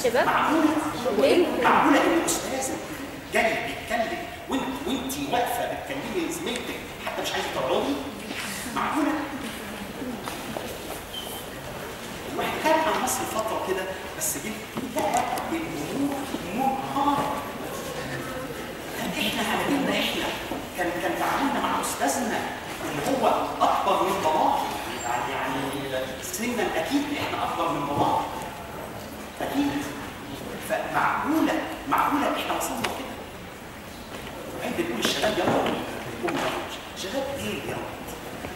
شباب معقوله ليه؟ معقوله ان الاستاذ جاي بيتكلم وانت وانت واقفه بتكلمي زميلتك حتى مش عايزه تقعدي معقوله الواحد كان عن مصر فتره كده بس جه لقى الامور منهاره احنا على ديننا احنا كان كان تعاملنا مع استاذنا اللي هو اكبر من باباه يعني يعني سنا اكيد احنا اكبر من باباه اكيد فمعقوله معقوله احنا وصلنا كده وعند بنقول الشباب يلا قوم شباب ايه يا ولد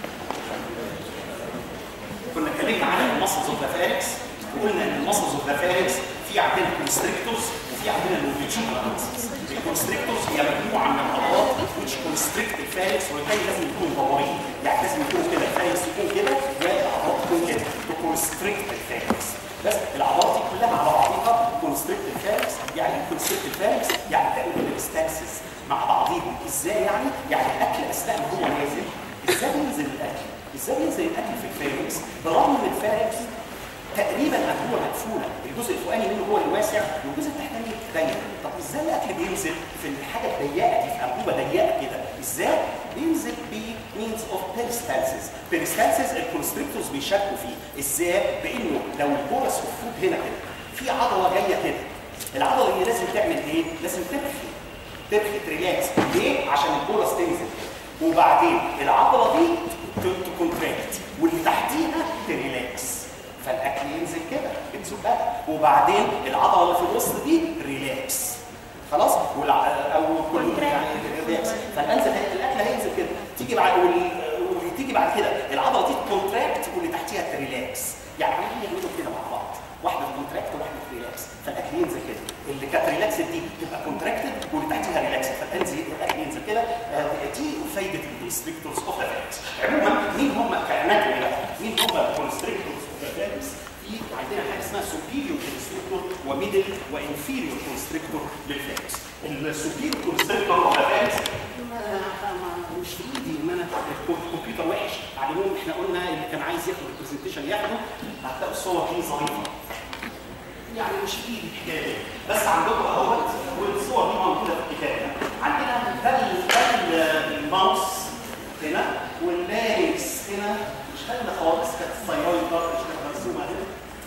كنا اتكلمنا عن المسلز اوف ذا فاركس وقلنا ان المسلز اوف ذا فاركس في عندنا كونستريكتورز وفي عندنا لونجيتيودنال ماسلز الكونستريكتورز هي مجموعه من العضلات which constrict الفاركس وبالتالي لازم يكونوا مدورين يعني لازم يكونوا كده الفاركس يكون كده والعضلات تكون كده تكونستريكت الفاركس بس العضلات دي كلها على بعضيها كونستريكت الفاركس يعني كونستريكت الفاركس يعني تقلب الستانسز مع بعضيهم ازاي يعني؟ يعني الاكل اثناء ما هو نازل ازاي ينزل الاكل؟ ازاي ينزل الاكل في الفاركس برغم ان الفاركس تقريبا مجموعه مقفوله الجزء الفوقاني منه هو الواسع والجزء التحتاني ضيق طب ازاي الاكل بينزل في الحاجه الضيقه دي في انبوبه ضيقه كده ازاي بينزل بمينز اوف بيرستالسيس بيرستالسيس الكونستريكتورز بيشاركوا فيه ازاي بانه لو البورس اوف فود هنا كده في عضله جايه كده العضله دي لازم تعمل ايه لازم ترخي ترخي تريلاكس ليه عشان البورس تنزل وبعدين العضله دي تكونتراكت واللي تحتيها تريلاكس فالاكل ينزل كده بتزقها وبعدين العضله اللي في الوسط دي ريلاكس خلاص والع... او كل يعني ريلاكس فالانزل هي- الاكل هينزل كده تيجي بعد وال... وتيجي بعد كده العضله دي كونتراكت واللي تحتيها تريلاكس يعني الاثنين يعملوا كده مع بعض واحده كونتراكت وواحده ريلاكس فالاكل ينزل كده اللي كانت ريلاكس دي تبقى كونتراكتد واللي تحتيها ريلاكس فالانزل الاكل ينزل كده آه، دي فايده الكونستريكتورز اوف ذا عموما مين هم كاناتومي بقى؟ مين هم الكونستريكتورز اوف ذا في عندنا حاجه اسمها superior constrictor وميدل وانفيريور constrictor للفارس. السوبيريور constrictor اوف ذا مش في ايدي ان انا الكمبيوتر وحش على العموم احنا قلنا اللي كان عايز ياخد البرزنتيشن ياخده هتلاقوا الصور دي ظريفه. يعني مش في ايدي الحكايه دي بس عندكم اهوت والصور دي موجوده في الكتاب عندنا ده ال- ده ال- الماوس هنا واللاريكس هنا مش باينه خالص كانت الثايرويد برضه مش كانت مرسومه هنا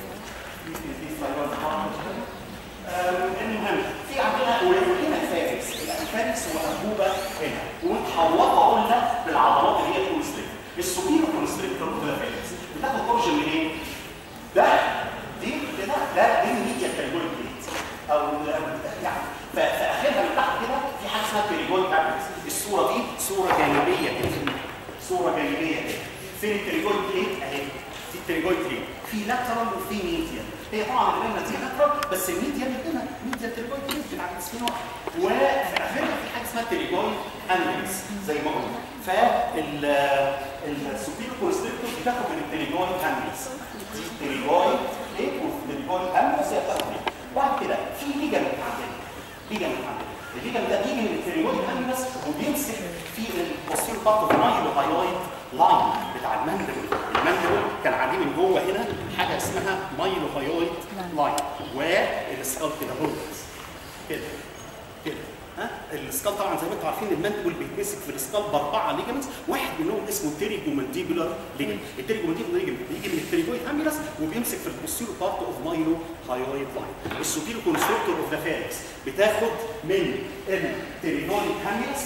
دي دي الثايرويد برضه. آم، المهم في عندنا وهنا الفارس الفارس هو انبوبه هنا ومتحوطه قلنا بالعضلات اللي هي الكونستريكتور السوبيرو كونستريكتور ده فارس بتاخد اورجن منين؟ ده دي كده ده دي الميديا كالجول بليت او يعني ف- فاخرها من تحت كده في حاجه اسمها تريجول كابلز الصوره دي صوره جانبيه كده صوره جانبيه كده فين التريجول بليت اهي في التريجول بليت في لاترال وفي ميديا هي طبعا الرنه دي لاترال بس الميديا من هنا ميديا تريجول بليت بتاع جسمنا واحد وفي اخرها في حاجه اسمها تريجول انجلز زي ما قلنا فال السوبيرو كونستريكتور بتاخد من التريجول انجلز دي تريجول ايه والتريجول انجلز هي بتاخد منها. بعد كده في ليجامنت عندنا ليجامنت عندنا الليجامنت ده بيجي من التريجول انجلز وبيمسك في البوستير بارت اوف مايل هايلايت لاين بتاع الماندبل الماندبل كان عليه من جوه هنا حاجه اسمها مايل هايلايت لاين والسكال كده هو كده كده ها السكال طبعا زي ما انتم عارفين الماندبل بيتمسك في السكال باربعه ليجمنتس واحد منهم اسمه تيريجومانديبولار ليجمنت التيريجومانديبولار ليجمنت بيجي من التريجويد هاميلس وبيمسك في البوستيرو بارت اوف مايلو هايلايت لاين السوبيرو كونستركتور اوف ذا فاركس بتاخد من التريجويد هاميلس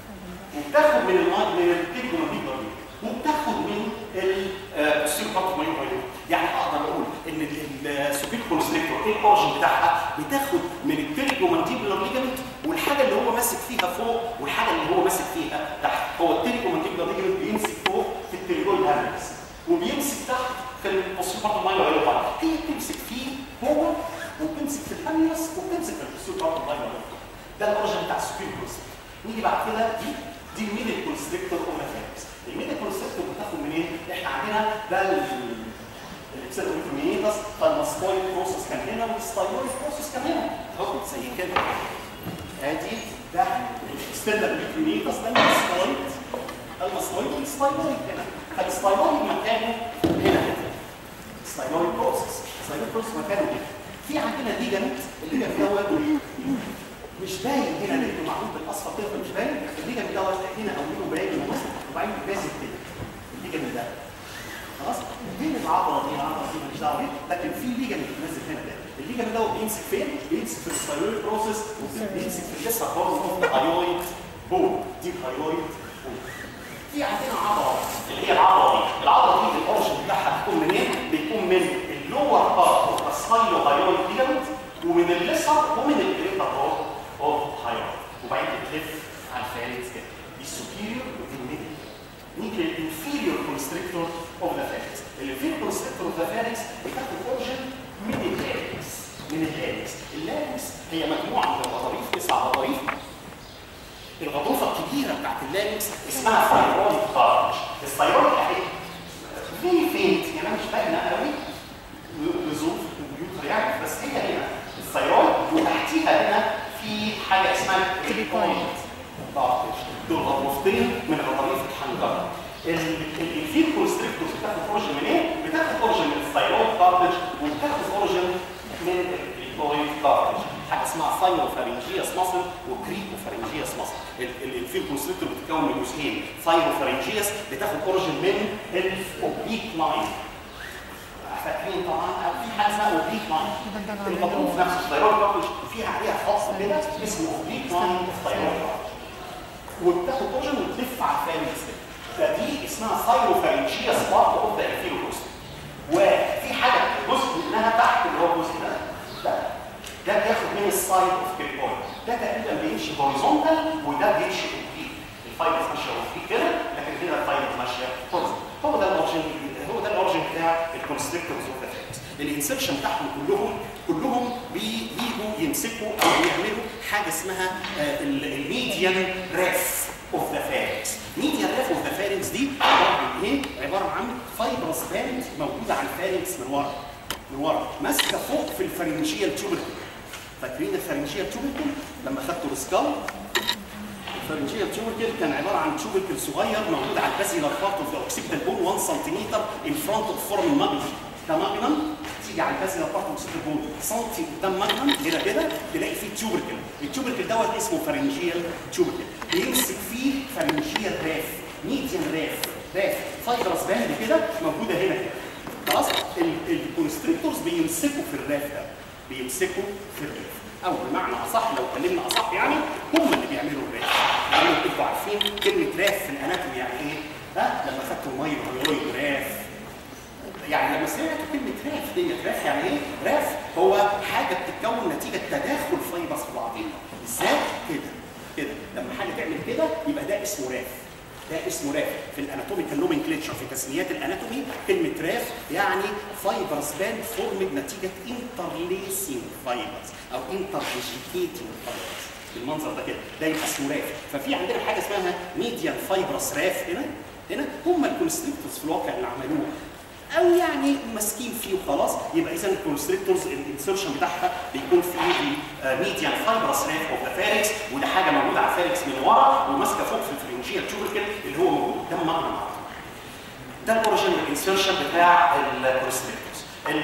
وبتاخد من الماء من التريجومانديبولار ليجمنت وبتاخد من البوستيرو بارت اوف مايلو هايلايت يعني اقدر اقول ان السوبيرو كونستركتور ايه الاورجن بتاعها بتاخد من التريجومانديبولار ليجمنت والحاجه اللي هو ماسك فيها فوق والحاجه اللي هو ماسك فيها تحت هو التريجومانديبولار ليجمنت بيمسك فوق في التريجويد هاميلس وبيمسك تحت في البوستيرو بارت اوف مايلو هايلايت هي بتمسك فيه هو وبتمسك في الهاميلس وبتمسك في البوستيرو بارت اوف مايلو هايلايت ده الاورجن بتاع السوبيرو كونستركتور نيجي بعد كده دي دي الميدل كونستركتور اوف ذا الميدل كونستركتور بتاخد منين؟ احنا عندنا ده الاكسلروميترمينيتس فالماسكويد بروسس كان هنا والستايلويد بروسس كان هنا اهو زي كده ادي ده الاكسلروميترمينيتس ده الماسكويد الماسكويد والستايلويد هنا فالستايلويد مكانه هنا كده ستايلويد بروسس ستايلويد بروسس مكانه هنا في عندنا ليجامنت الليجامنت دوت مش باين هنا لانه معمول بالاصفر كده فمش باين الليجامنت دوت هنا اوله باين من الوسط وبعدين باسل كده الليجامنت ده خلاص فين العضله دي العضله دي ماليش دعوه بيها لكن في ليجامنت نازل هنا ده الليجامنت دوت بيمسك فين؟ بيمسك في الثايرويد بروسيس وبيمسك في الليسا بروسيس اوف ذا هايويد بول دي الهايويد بول في عندنا عضله اللي هي العضله دي العضله دي الاورجن بتاعها بيكون منين؟ بيكون من اللور بارت اوف السايلو هايويد ليجامنت ومن الليسر ومن الجريتر بارت اوف هايويد وبعدين بتلف على الفارنكس كده دي السوبيريور ودي الميدل نيجي للانفيريور كونستريكتور اوف ذا فارنكس الانفيريور كونستريكتور اوف ذا فارنكس بتاخد اورجن من اللارنكس من اللارنكس اللارنكس هي مجموعه من الغضاريف تسع غضاريف الغضروفه الكبيره بتاعت اللارنكس اسمها ثايرويد كارج الثايرويد اهي في فين يعني مش باينه قوي لظروف الكمبيوتر يعني بس هي هنا الثايرويد وتحتيها هنا في حاجه اسمها الكريكويد دول غضروفتين من غضاريف الحنجره الفيل كونستريكتور بتاخد اورجن من ايه؟ بتاخد اورجن من الثايرويد كارتج وبتاخد اورجن من الكريكويد كارتج حاجه اسمها ثايروفارنجياس ماسل وكريكوفارنجياس ماسل الفيل كونستريكتور بتتكون من جزئين ثايروفارنجياس بتاخد اورجن من الاوبليك لاين فاكرين طبعا في حاجه اسمها اوبليك لاين الغضروف نفسه الثايرويد كارتج فيها عليها خاص كده اسمه اوبليك لاين الثايرويد كارتج وبتاخد اورجن وتلف على الفارنكس كده فدي اسمها ثايروفارنجياس بارت اوف ذا انفيروكوست وفي حاجه جزء منها تحت اللي هو الجزء ده ده ده بياخد من السايد اوف كريبون ده تقريبا بيمشي هوريزونتال وده بيمشي اوبليك الفايبرز ماشيه اوبليك كده لكن هنا الفايبرز ماشيه هوريزونتال هو ده الاورجن هو ده الاورجن بتاع الكونستريكتورز اوف ذا الانسرشن بتاعهم كلهم كلهم بيجوا يمسكوا او يعملوا حاجه اسمها الميديان ريف اوف ذا فارنكس ميديان ريف اوف ذا فارنكس دي عباره عن ايه؟ عباره عن فايبرس باند موجوده على الفارنكس من ورا من ورا ماسكه فوق في الفرنجيال توبركل فاكرين الفرنجيال توبركل لما خدتوا السكال الفرنجيال توبركل كان عباره عن توبركل صغير موجود على البازيلار بارت اوف ذا اوكسيبيتال بون 1 سنتيمتر ان فرونت اوف فورم ماجنم ده ماجنم تيجي على البازيلار بارت اوف اوكسيبيتال بون سنتي قدام ماجنم هنا كده تلاقي فيه توبركل التوبركل دوت اسمه فرنجيال توبركل بيمسك فيه فرنجيال راف ميديان راف راف فايبرس باند كده موجوده هنا كده خلاص الكونستريكتورز بيمسكوا في الراف ده بيمسكوا في الراف او بمعنى اصح لو اتكلمنا اصح يعني هم اللي بيعملوا الراف يعني انتوا عارفين كلمه راف في الاناتومي يعني ايه؟ ها لما خدتوا مايكرويد راف يعني لما سمعت كلمه راف دي راف يعني ايه؟ راف هو حاجه بتتكون نتيجه تداخل فايبرز في بعضيها ازاي؟ كده كده لما حاجه تعمل كده يبقى ده اسمه راف ده اسمه راف في الاناتوميكال نومنكلتشر في تسميات الاناتومي كلمه راف يعني فايبرز باند فورمد نتيجه انترليسنج فايبرز او انترفيجيتيتنج فايبرز بالمنظر ده كده ده يبقى اسمه راف ففي عندنا حاجه اسمها ميديان فايبرس راف هنا هنا هم الكونستريكتورز في الواقع اللي عملوه او يعني ماسكين فيه وخلاص يبقى اذا الكونستريكتورز الانسرشن بتاعها بيكون فيه ميديان فايبرس راف اوف ذا فاركس وده حاجه موجوده على الفاركس من ورا وماسكه فوق في الفرنجيال توبركل اللي هو موجود قدام مغنى ده الاوريجن الانسرشن بتاع الكونستريكتورز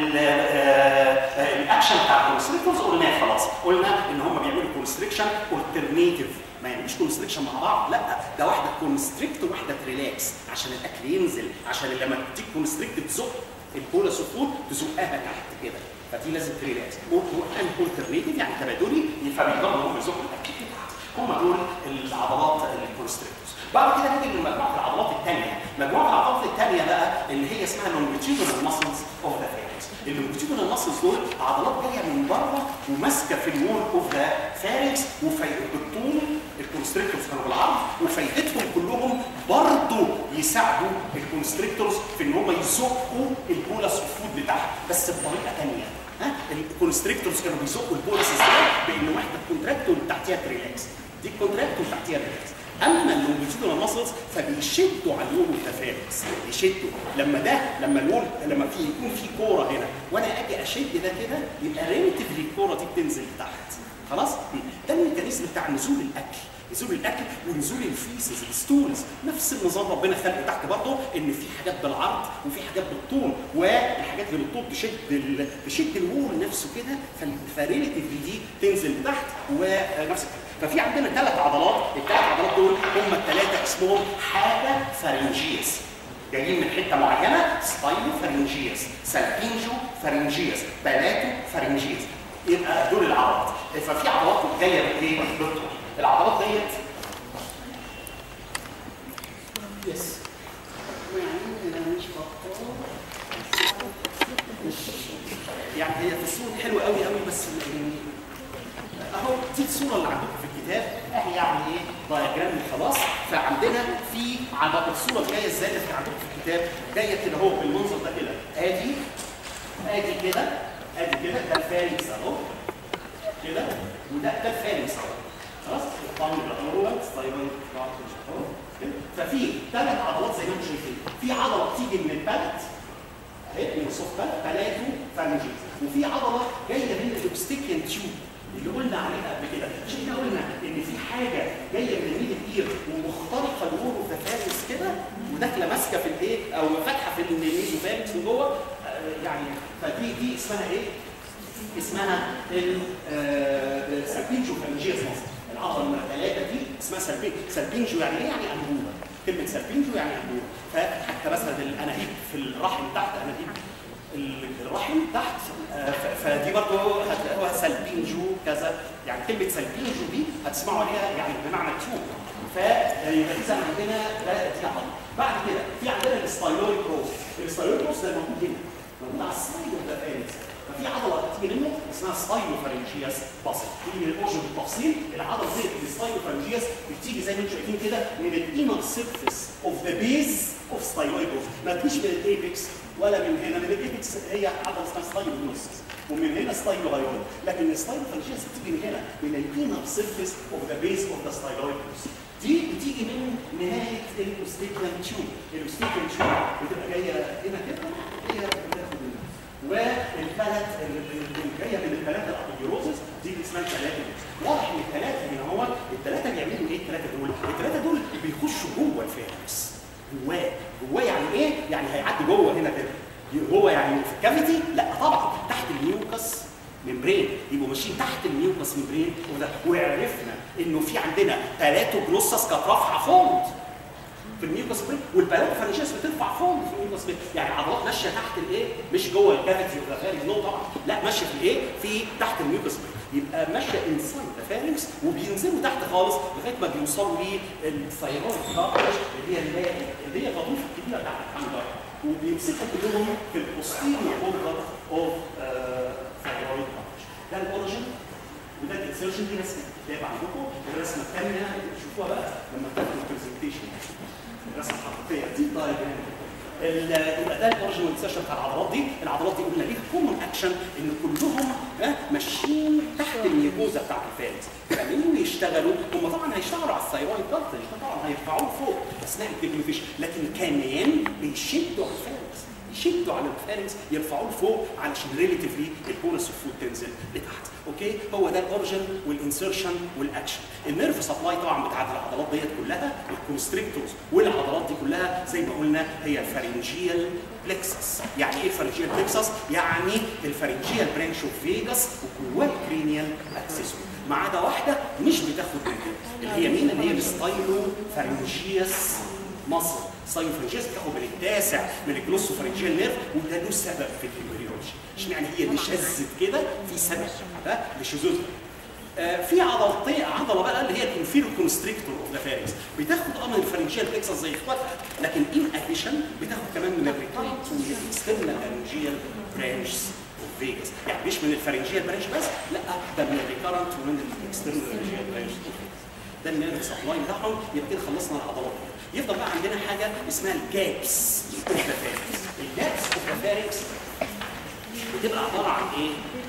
الاكشن بتاع الكونستريكتورز قلناه خلاص قلنا ان هم بيعملوا كونستريكشن اولترنيتيف ما يعملوش كونستريكشن مع بعض لا ده واحده كونستريكت وواحده ريلاكس عشان الاكل ينزل عشان لما تديك كونستريكت تزق البولا سفود تزقها تحت كده فدي لازم تريلاكس ان اولترنيتيف يعني تبادلي فبيقدروا هم يزقوا الاكل تحت هم دول العضلات الكونستريكتورز بعد كده نيجي لمجموعه العضلات الثانيه مجموعه العضلات الثانيه بقى اللي هي اسمها لونجيتيودنال ماسلز اوف ذا فارنكس اللونجيتيودنال ماسلز دول عضلات جايه من بره وماسكه في الوول اوف ذا فارنكس بالطول الكونستريكتورز كانوا بالعرض وفايدتهم كلهم برضه يساعدوا الكونستريكتورز في ان هم يزقوا البولس فود لتحت بس بطريقه ثانيه ها الكونستريكتورز كانوا بيزقوا البولس ازاي؟ بان واحده كونتراكت وتحتيها تريلاكس دي كونتراكت وتحتيها ريلاكس اما اللونجيتودنال ماسلز فبيشدوا على الوول والتفاركس يشدوا لما ده لما الوول لما في يكون في كوره هنا وانا اجي اشد ده كده يبقى ريليتيفلي الكوره دي بتنزل تحت خلاص ده الميكانيزم بتاع نزول الاكل نزول الاكل ونزول الفيسز الستولز نفس النظام ربنا خلقه تحت برضه ان في حاجات بالعرض وفي حاجات بالطول والحاجات اللي بالطول تشد ال... تشد الوول نفسه كده فالريليتيف دي تنزل لتحت ونفس الكلام ففي عندنا ثلاث عضلات الثلاث عضلات دول هم الثلاثه اسمهم حاجه فارنجيس جايين من حته معينه ستايلو فارنجيس سالبينجو فارنجيس بلاتو فارنجيس يبقى دول العضلات ففي عضلات جايه بايه؟ بالطول العضلات ديت يس يعني انا مش مش يعني هي في الصوره حلوه قوي قوي بس يعني اهو دي الصوره اللي عندكم في الكتاب اهي يعني ايه دايجرام خلاص فعندنا في على الصوره الجايه ازاي اللي عندكم في الكتاب جايه كده اهو بالمنظر ده كده ادي ادي كده ادي كده ده الفارنكس اهو كده وده ده الفارنكس اهو خلاص طبعا الاول ستايبن اهو ففي ثلاث عضلات زي ما انتم شايفين في عضله بتيجي من البلد اهي من الصوف بلد بلاتو فارنجيز وفي عضله جايه من الاوبستيكيان تيوب اللي قلنا عليها قبل كده عشان كده قلنا ان في حاجه جايه من الميدل اير ومخترقه الور اوف فارس كده وداخله ماسكه في الايه او فاتحه في الميزو فارس من جوه آه يعني فدي دي اسمها ايه؟ اسمها السالبينجو فارنجيز مصر العضله نمره ثلاثه دي اسمها سالبين سالبينجو يعني ايه؟ يعني انبوبه كلمه سالبينجو يعني انبوبه فحتى مثلا الانابيب في الرحم تحت انابيب الرحم تحت فدي برضه هتلاقوها سلبينجو كذا يعني كلمه سلبينجو دي هتسمعوا عليها يعني بمعنى تيوب فيبقى اذا عندنا ده دي عضله بعد كده في عندنا الستايلوري كروس الستايلوري كروس ده موجود هنا موجود على السايد اوف ذا فارنس ففي عضله بتيجي منه اسمها ستايلو فارنجياس باسل دي من الاورجن بالتفصيل العضله دي الستايلو فارنجياس بتيجي زي ما انتم شايفين كده من الانر سيرفيس اوف ذا بيز اوف ستايلويد ما تجيش من الايبكس ولا من هنا من الايبكس هي عضله اسمها ستايلو ومن هنا ستايلو هايون لكن الستايلو فارنجياس بتيجي من هنا من الانر سيرفيس اوف ذا بيز اوف ذا ستايلويد دي بتيجي من نهايه الاوستيكيان تيوب الاوستيكيان تيوب بتبقى جايه هنا كده هي بتاخد والثلاث اللي جايه من الثلاثه الابيروزس دي اللي اسمها الثلاثه واضح ان الثلاثه هنا هو الثلاثه بيعملوا ايه الثلاثه دول؟ الثلاثه دول بيخشوا جوه الفارس جواه جواه يعني ايه؟ يعني هيعدي جوه هنا كده هو يعني في الكافيتي؟ لا طبعا تحت الميوكس ممبرين يبقوا ماشيين تحت الميوكس ممبرين وده وعرفنا انه في عندنا ثلاثه جلوسس كانت رافعه فوق في الميوكس ممبرين والبلاد فارنجيس بترفع فوق في الميوكس ممبرين يعني عضلات ماشيه تحت الايه مش جوه الكافيتي ولا خارج نو طبعا لا ماشيه في الايه في تحت الميوكس ممبرين يبقى ماشيه انسايد ذا فارنكس وبينزلوا تحت خالص لغايه ما بيوصلوا للثيرويد كارتج اللي هي اللي هي الغضروف الكبيره بتاعت الحنجره وبيمسكوا كلهم في البوستيريور بوردر اوف ثيرويد كارتج ده الاوريجن وده الانسرشن دي رسمه كتاب عندكم الرسمه الثانيه تشوفوها بقى لما تاخدوا البرزنتيشن الرسمه الحقيقيه دي الدايجرام يبقى ده الاوريجن والانسرشن بتاع العضلات دي العضلات دي قلنا ليها كومن اكشن ان كلهم ها ماشيين تحت الميكوزا بتاعت الفارس فمين يشتغلوا هم طبعا هيشتغلوا على الثيرويد كارتج طبعا هيرفعوه فوق اثناء الديجليفيشن لكن كمان بيشدوا على الفارس يشدوا على الفارنكس يرفعوه لفوق علشان ريليتيفلي البورس اوف فود تنزل لتحت اوكي هو ده الاوريجن والانسرشن والاكشن النيرف سبلاي طبعا بتاعت العضلات ديت كلها الكونستريكتورز والعضلات دي كلها زي ما قلنا هي الفارنجيال بلكسس يعني ايه الفارنجيال بلكسس يعني الفارنجيال برانش اوف فيجاس وجواه الكرينيال اكسسوري ما عدا واحده مش بتاخد من اللي هي مين اللي هي الستايلو فارنجياس مصر سايوفرنجيس بتاخد من التاسع من الجلوسوفرنجيال نيرف وده له سبب في الامبريولوجي اشمعنى هي اللي شذت كده في سبب ها لشذوذها آه في عضلتين عضله بقى اللي هي الانفيرو كونستريكتور اوف ذا فارنكس بتاخد اه من الفرنجيال بلكسس زي اخواتها لكن ان اديشن بتاخد كمان من الريكارنت والاكسترنال فارنجيال برانشز اوف فيجاس يعني مش من الفرنجيال برانش بس لا ده من الريكارنت ومن الاكسترنال فارنجيال برانشز اوف فيجاس ده النيرف سبلاي بتاعهم يبقى كده خلصنا العضلات يفضل بقى عندنا حاجه اسمها الجابس اوف ذا فارنكس الجابس اوف ذا فارنكس بتبقى عباره عن ايه؟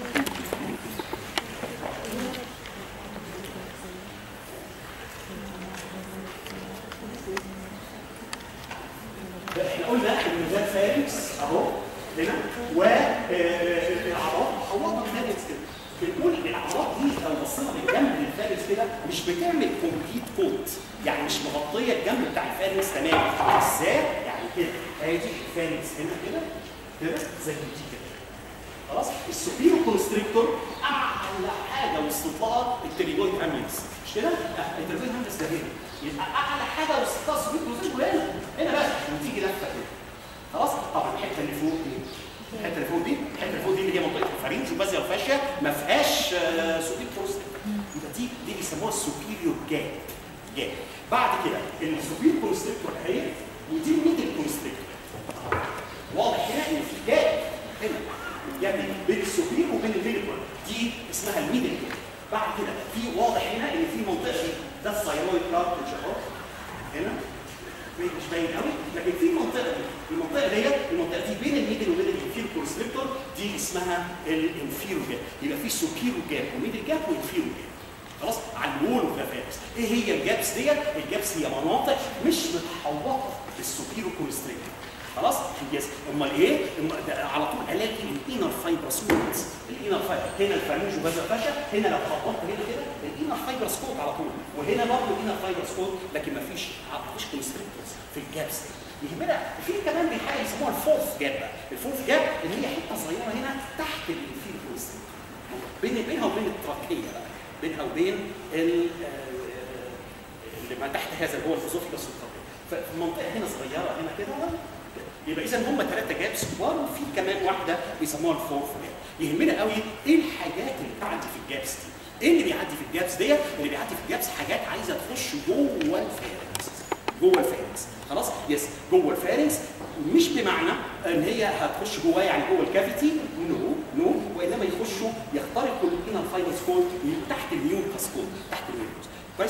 احنا قلنا ان ده فارنكس اهو هنا والعضلات محوطه الفارنكس كده بنقول الاعراض دي لو بصينا للجنب للفارس كده مش بتعمل كومبليت كوت يعني مش مغطيه الجنب بتاع الفارس تماما ازاي؟ يعني كده ادي الفارس هنا كده كده زي دي كده خلاص السوبيرو كونستريكتور اعلى حاجه وصلت لها التريجويد امينس مش كده؟ لا التريجويد امينس ده هنا يبقى اعلى حاجه وصلت لها السوبيرو كونستريكتور هنا هنا بس وتيجي لفه كده خلاص طبعا الحته اللي فوق دي الحته اللي فوق دي الحته اللي فوق دي اللي هي منطقه الفارنج وبازيا وفاشيا ما فيهاش آه، سوبيرو كونستريكتور يبقى دي دي بيسموها السوبيريور جاب جاب بعد كده السوبيريور كونستريكتور اهي ودي الميدل كونستريكتور واضح هنا ان في جاب هنا يعني بين السوبير وبين الميدل دي اسمها الميدل جاب بعد كده في واضح هنا ان في منطقه دي ده الثايرويد كارتج اهو هنا مش باين قوي لكن في منطقه دي المنطقه ديت المنطقه دي بين الميدل وبين الانفيرو كونستريكتور دي اسمها الانفيرو جاب يبقى في سوبيرو جاب وميدل جاب وانفيرو جاب خلاص على الوول اوف ذا فارس ايه هي الجابس ديت الجابس هي مناطق مش متحوطه بالسوبيرو كونستريكتور خلاص يس امال ايه أمال ده على طول الاقي الانر فايبرس كوت الانر فايبر هنا الفرنج وبازا فاشا هنا لو خبطت هنا كده الانر فايبرس كوت على طول وهنا برضه الانر فايبرس كوت لكن ما فيش مفيش كونستريكتورز في الجابس دي يهمنا في كمان حاجه بيسموها الفورث جاب بقى الفورث جاب اللي هي حته صغيره هنا تحت الانفير كونستريكتور بين بينها وبين التراكيه بقى بينها وبين ال- آه، اللي ما تحت هذا اللي هو الاسوفيجاس والتراكيه ففي منطقه هنا صغيره هنا كده يبقى اذا هم ثلاثه جابس كبار وفي كمان واحده بيسموها الفورث جاب يهمنا قوي ايه الحاجات اللي بتعدي في الجابس دي ايه اللي بيعدي في الجابس ديت اللي بيعدي في الجابس حاجات عايزه تخش جوه الفارنكس جوه الفارنكس خلاص يس جوه الفارنكس مش بمعنى ان هي هتخش جواه يعني جوه الكافيتي نو نو وانما يخشوا يخترقوا الانر فايبرز كود تحت الميوكس كود تحت الميوكس كويس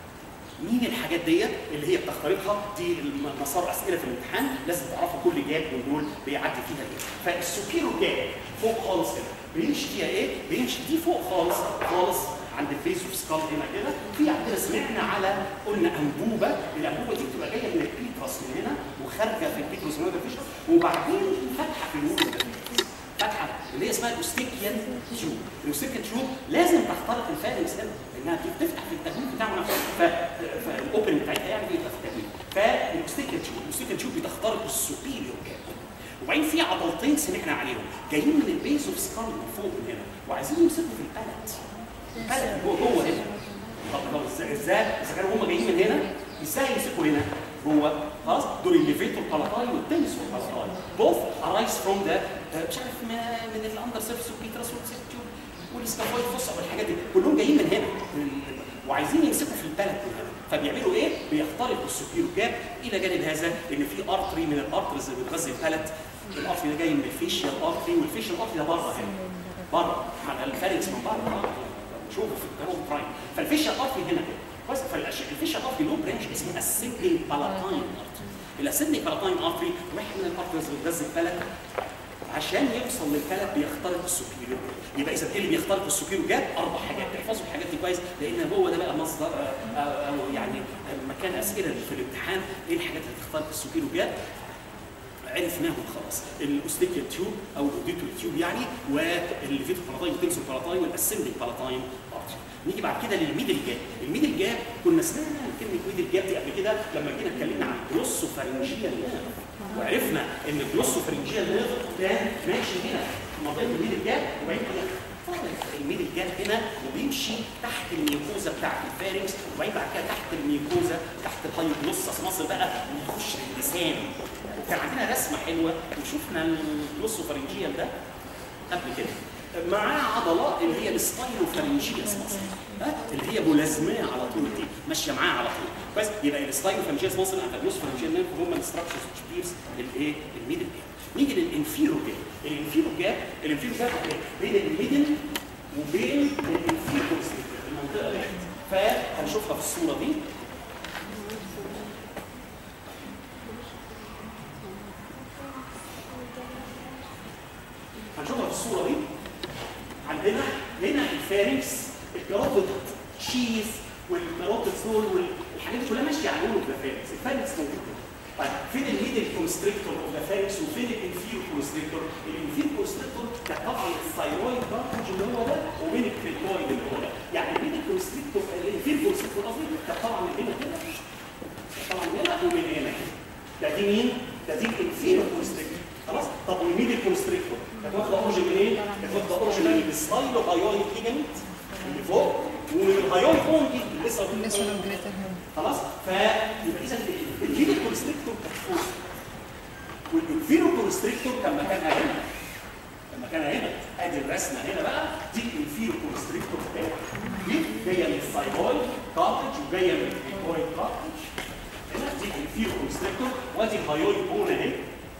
مين الحاجات ديت اللي هي بتخترقها دي مسار اسئله في الامتحان لازم تعرفوا كل جاب من دول بيعدي فيها ايه فالسوبيرو جاب فوق خالص كده بيمشي فيها ايه بيمشي دي فوق خالص خالص عند الفيس اوف سكال هنا كده في عندنا سمعنا على قلنا انبوبه الانبوبه دي بتبقى جايه من البيترس من هنا وخارجه في البيترس من هنا وبعدين فاتحه في الوول فتحه اللي هي اسمها الاوستيكيان تيوب الاوستيكيان تيوب لازم تخترق الفارنكس هنا لانها بتفتح في التجويد بتاعه نفسه فالاوبن بتاعتها يعني بيبقى في التجويد فالاوستيكيان تيوب الاوستيكيان تيوب بتخترق السوبيريور كاب وبعدين في عضلتين سمعنا عليهم جايين من البيز اوف سكال من فوق من هنا وعايزين يمسكوا في البلد البلد جوه جوه هنا طب طب ازاي ازاي اذا كانوا هم جايين من هنا ازاي يمسكوا هنا جوه خلاص دول الليفيتور بالاتاي والتنس بالاتاي both arise from the آه، مش عارف من من الاندر سيرفيس والبيترس والسيرتيوب والسكافويد فوسا والحاجات دي كلهم جايين من هنا من- وعايزين يمسكوا في البلد من هنا فبيعملوا ايه؟ بيخترقوا السوبيرو جاب الى جانب هذا ان في ارتري من الارترز اللي بتغذي البلد الارتري ده جاي من الفيشيال ارتري والفيشيال ارتري ده بره هنا بره على الفارنكس من بره شوفوا في الجنوب برايم فالفيشيال ارتري هنا كده كويس فالفيشيال ارتري له برانش اسمه السيجنال بالاتاين ارتري الاسيدني بالاتاين ارتري واحد من الارترز اللي بتغذي البلد عشان يوصل للكلب بيخترق السوبيريور يبقى اذا ايه اللي بيخترق السوبيريور جاب اربع حاجات تحفظوا الحاجات دي كويس لان هو ده بقى مصدر آه، آه، او يعني مكان اسئله في الامتحان ايه الحاجات اللي تخترق السوبيريور جاب عرفناهم خلاص الاوستيكيال تيوب او الاوديتور تيوب يعني والفيتو بالاتاين والتنسور بالاتاين والاسندنج بالاتاين ارتري نيجي بعد كده للميدل جاب الميدل جاب كنا سمعنا كلمه ميدل جاب دي قبل كده لما جينا اتكلمنا عن الجلوسوفارنجيال نيرف وعرفنا ان الجلوسوفارنجيال نيرف كان ماشي هنا في منطقه الميدل جاب وبعدين كده طالع الميدل جاب هنا وبيمشي تحت الميوكوزا بتاعت الفارنكس وبعدين بعد كده تحت الميوكوزا تحت الهايوجلوسس مصر بقى ويخش اللسان وكان عندنا رسمه حلوه وشفنا الجلوسوفارنجيال ده قبل كده معاه عضلات اللي هي الستايلوفارنجياس مصر ها اللي هي ملازماه على طول دي ماشيه معاه على طول بس يبقى الستايلوفارنجياس مصر انت الجلوسوفارنجيال نيرف هم الستراكشرز بيرز الايه الميدل جاب نيجي للانفيرو جاب الانفيرو جاب الانفيرو جاب بين الميدل وبين الانفيرو المنطقه دي فهنشوفها في الصوره دي هنشوفها في الصوره دي عندنا هنا الفارنكس الكاروتيد شيز والكاروتيد دول والحاجات دي كلها ماشيه على لون الفارنكس الفارنكس موجود طيب فين الميدل كونستريكتور اوف ذا فارنكس وفين الانفيرو كونستريكتور؟ الانفيرو كونستريكتور كان طبعا الثايرويد كارتج اللي هو ده وبين الكريتويد اللي هو ده يعني الميدل كونستريكتور الانفيرو كونستريكتور قصدي كان طبعا من هنا كده طبعا من هنا ومن هنا ده دي مين؟ ده دي الانفيرو كونستريكتور خلاص طب والميدل كونستريكتور كانت واخده اورجن منين؟ كانت واخده اورجن من الستايلو هايويد ليجمنت اللي فوق ومن الهايويد بون دي اللي لسه بالنسبه للجريتر هون خلاص فيبقى اذا الفيديو كونستريكتور كانت فوق والانفيرو كونستريكتور كان مكانها هنا كان مكانها هنا ادي الرسمه هنا بقى دي الانفيرو كونستريكتور بتاعتها دي جايه من الثايرويد كارتج وجايه من الكريكويد كارتج هنا دي الانفيرو كونستريكتور وادي الهايويد بون اهي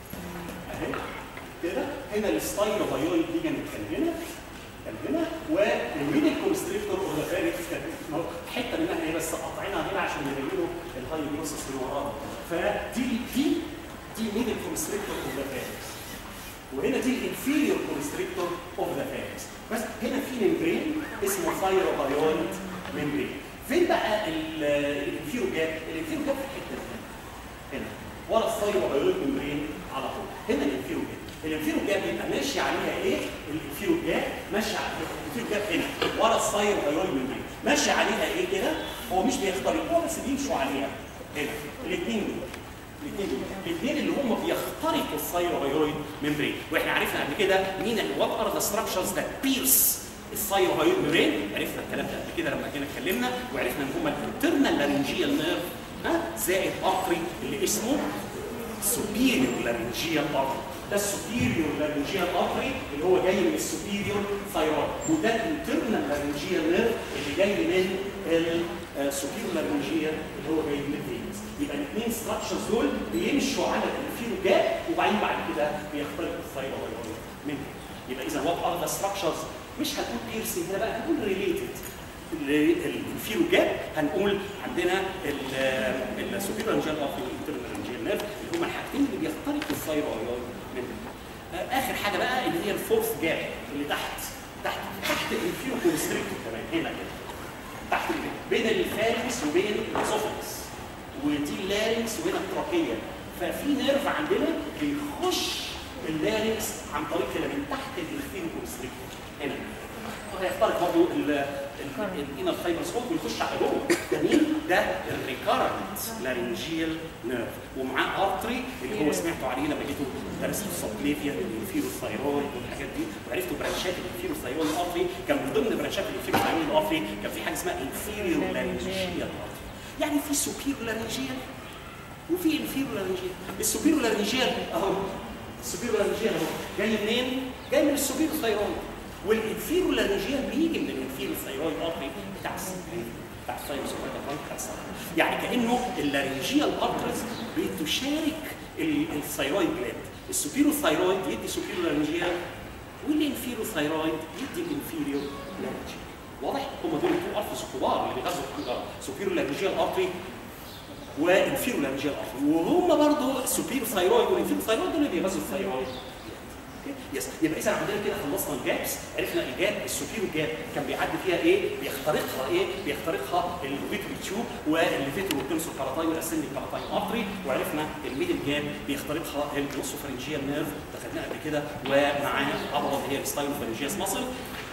اهي كده هنا الستايلو هايويد دي كانت كان هنا كان هنا والميدل كونستريكتور اوف ذا فاريكس كانت حته منها هي بس قاطعينها هنا عشان يبينوا الهاي بروسس اللي وراها فدي دي دي ميدل كونستريكتور اوف ذا فاريكس وهنا دي الانفيريور كونستريكتور اوف ذا فاريكس بس هنا في ممبرين اسمه ثايروهايويد ممبرين فين بقى الانفيرو جاب؟ الانفيرو جاب في الحته دي هنا ورا الثايروهايويد ممبرين على طول هنا الانفيرو جاب الانفيرو جاب يبقى ماشي عليها ايه؟ الانفيرو جاب ماشي على الانفيرو جاب هنا ورا الثايروهايويد ممبرين ماشي عليها ايه كده؟ هو مش بيخترقوها بس بيمشوا عليها هنا الاثنين دول الاثنين دول الاثنين اللي هم بيخترقوا الثايروهايويد ممبرين واحنا عرفنا قبل كده مين اللي وات ار ذا ستراكشرز ذات بيرس الثايروهايويد ممبرين عرفنا الكلام ده قبل كده لما جينا اتكلمنا وعرفنا ان هم الانترنال لارنجيال نيرف ها زائد ارتري اللي اسمه سوبيريور لارنجيال ارتري ده السوبيريور لارنجيال ارتري اللي هو جاي من السوبيريور ثايرويد وده الانترنال لارنجيال نيرف اللي جاي من السوبيريور لارنجيال اللي هو جاي من الفينس يبقى الاثنين ستراكشرز دول بيمشوا على الانفيرو جاب وبعدين بعد كده بيخترقوا الثايرويد منه يبقى اذا وات ار ذا ستراكشرز مش هنقول بيرسي هنا بقى هنقول ريليتد الانفيرو جاب هنقول عندنا السوبيريور لارنجيال ارتري والانترنال لارنجيال نيرف اللي هم الحاجتين اللي بيخترقوا الثايرويد منه اخر حاجه بقى اللي هي الفورث جاب اللي تحت تحت تحت الانفيرو كونستريكتور كمان هنا كده تحت الجاب. بين الفارنكس وبين الاسوفكس ودي اللارنكس وهنا التراكيه ففي نيرف عندنا بيخش اللارنكس عن طريق كده من تحت الانفيرو كونستريكتور هنا هيخترق برضه الانر فايبرز فوق ويخش على جوه ده مين؟ ده الريكارنت لارنجيال نيرف ومعاه ارتري اللي هو سمعتوا عليه لما جيتوا درستوا السبليفيا الانفيرو ثايرويد والحاجات دي وعرفتوا برانشات الانفيرو ثايرويد ارتري كان من ضمن برانشات الانفيرو ثايرويد ارتري كان في حاجه اسمها انفيريو لارنجيال ارتري يعني في سوبيرو لارنجيال وفي انفيرو لارنجيال السوبيرو لارنجيال اهو السوبيرو لارنجيال اهو جاي منين؟ جاي من السوبيرو ثايرويد والانفيرو لارنجيال بيجي من الانفيرو ثايرويد ارتري بتاع السبلين بتاع الثايرويد بتاع السبلين يعني كانه اللارنجيال ارترز بتشارك الثايرويد جلاند السوبيرو ثايرويد يدي سوبيرو لارنجيال والانفيرو ثايرويد يدي الانفيريو لارنجيال واضح هم دول التو ارترز الكبار اللي بيغذوا الحنجره سوبيرو لارنجيال ارتري وانفيرو لارنجيال ارتري وهم برضه السوبيرو ثايرويد والانفيرو ثايرويد دول اللي بيغذوا الثايرويد يس يبقى اذا عندنا كده خلصنا الجابس عرفنا الجاب السوبيرو جاب كان بيعدي فيها ايه بيخترقها ايه بيخترقها اللوفيتري تيوب والليفيترو والتنسو كاراتاي والاسندي كاراتاي ارتري وعرفنا الميدل جاب بيخترقها النصوفرنجيال نيرف دخلناها قبل كده ومعاه عضله اللي هي الستايلوفرنجياس ماسل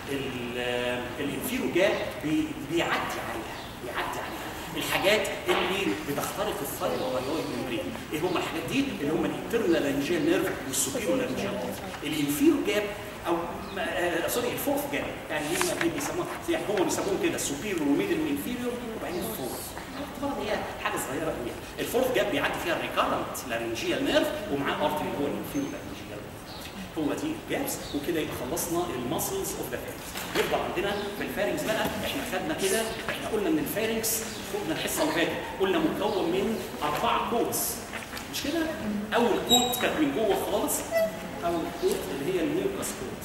الانفيرو جاب بي بيعدي عليها بيعدي عليها الحاجات اللي بتخترق الثايرويد ممبرين ايه هم الحاجات دي اللي هم الانترنال لارنجيال نيرف والسوبيرو لارنجيال الانفيرو جاب او آه سوري الفورث جاب يعني هم بيسموها يعني هم بيسموهم كده السوبيرو وميدل وانفيريور وبعدين الفورث باعتبار هي حاجه صغيره قوي الفورث جاب بيعدي فيها الريكارنت لارنجيال نيرف ومعاه ارتري اللي هو الانفيرو لارنجيال هو دي الجابس وكده يبقى خلصنا الماسلز اوف ذا فارنكس يفضل عندنا في الفارنكس بقى احنا خدنا كده احنا قلنا ان الفارنكس خدنا الحصه اللي فاتت قلنا مكون من اربع كوتس مش كده؟ اول كوت كانت من جوه خالص اول كوت اللي هي الميوكاس كوت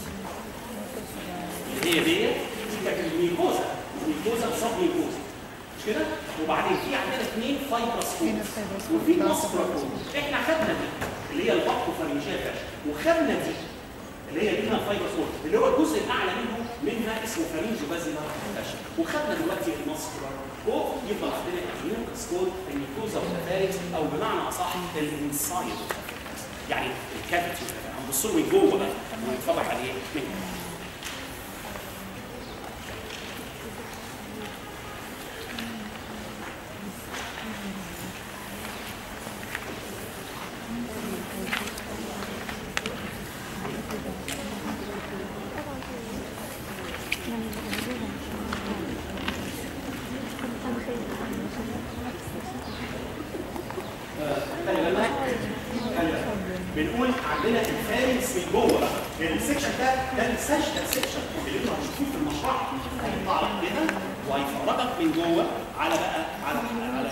اللي هي دي دي كانت الميكوزا الميكوزا صاب ميكوزا مش كده؟ وبعدين في عندنا اثنين فايبرس كوت وفي ماسكرا كوت احنا خدنا دي اللي هي البطن فرنجيه وخدنا دي اللي هي دي الفايبرس كوت اللي هو الجزء الاعلى منه منها اسمه فارينجو بازيلار فاشن وخدنا دلوقتي الماسكولار فوق يفضل عندنا النيوكس كود النيكوزا والفاركس او بمعنى اصح الانسايد يعني الكافيتي هنبص له من جوه بقى ونتفرج عليه من جوه خلي بالك خلي بالك. بنقول عندنا الفارنس من جوه بقى السكشن ده ده السكشن سكشن اللي انتوا هتشوفوه في المشرحه هيطلع لك كده وهيفرجك من جوه على بقى على على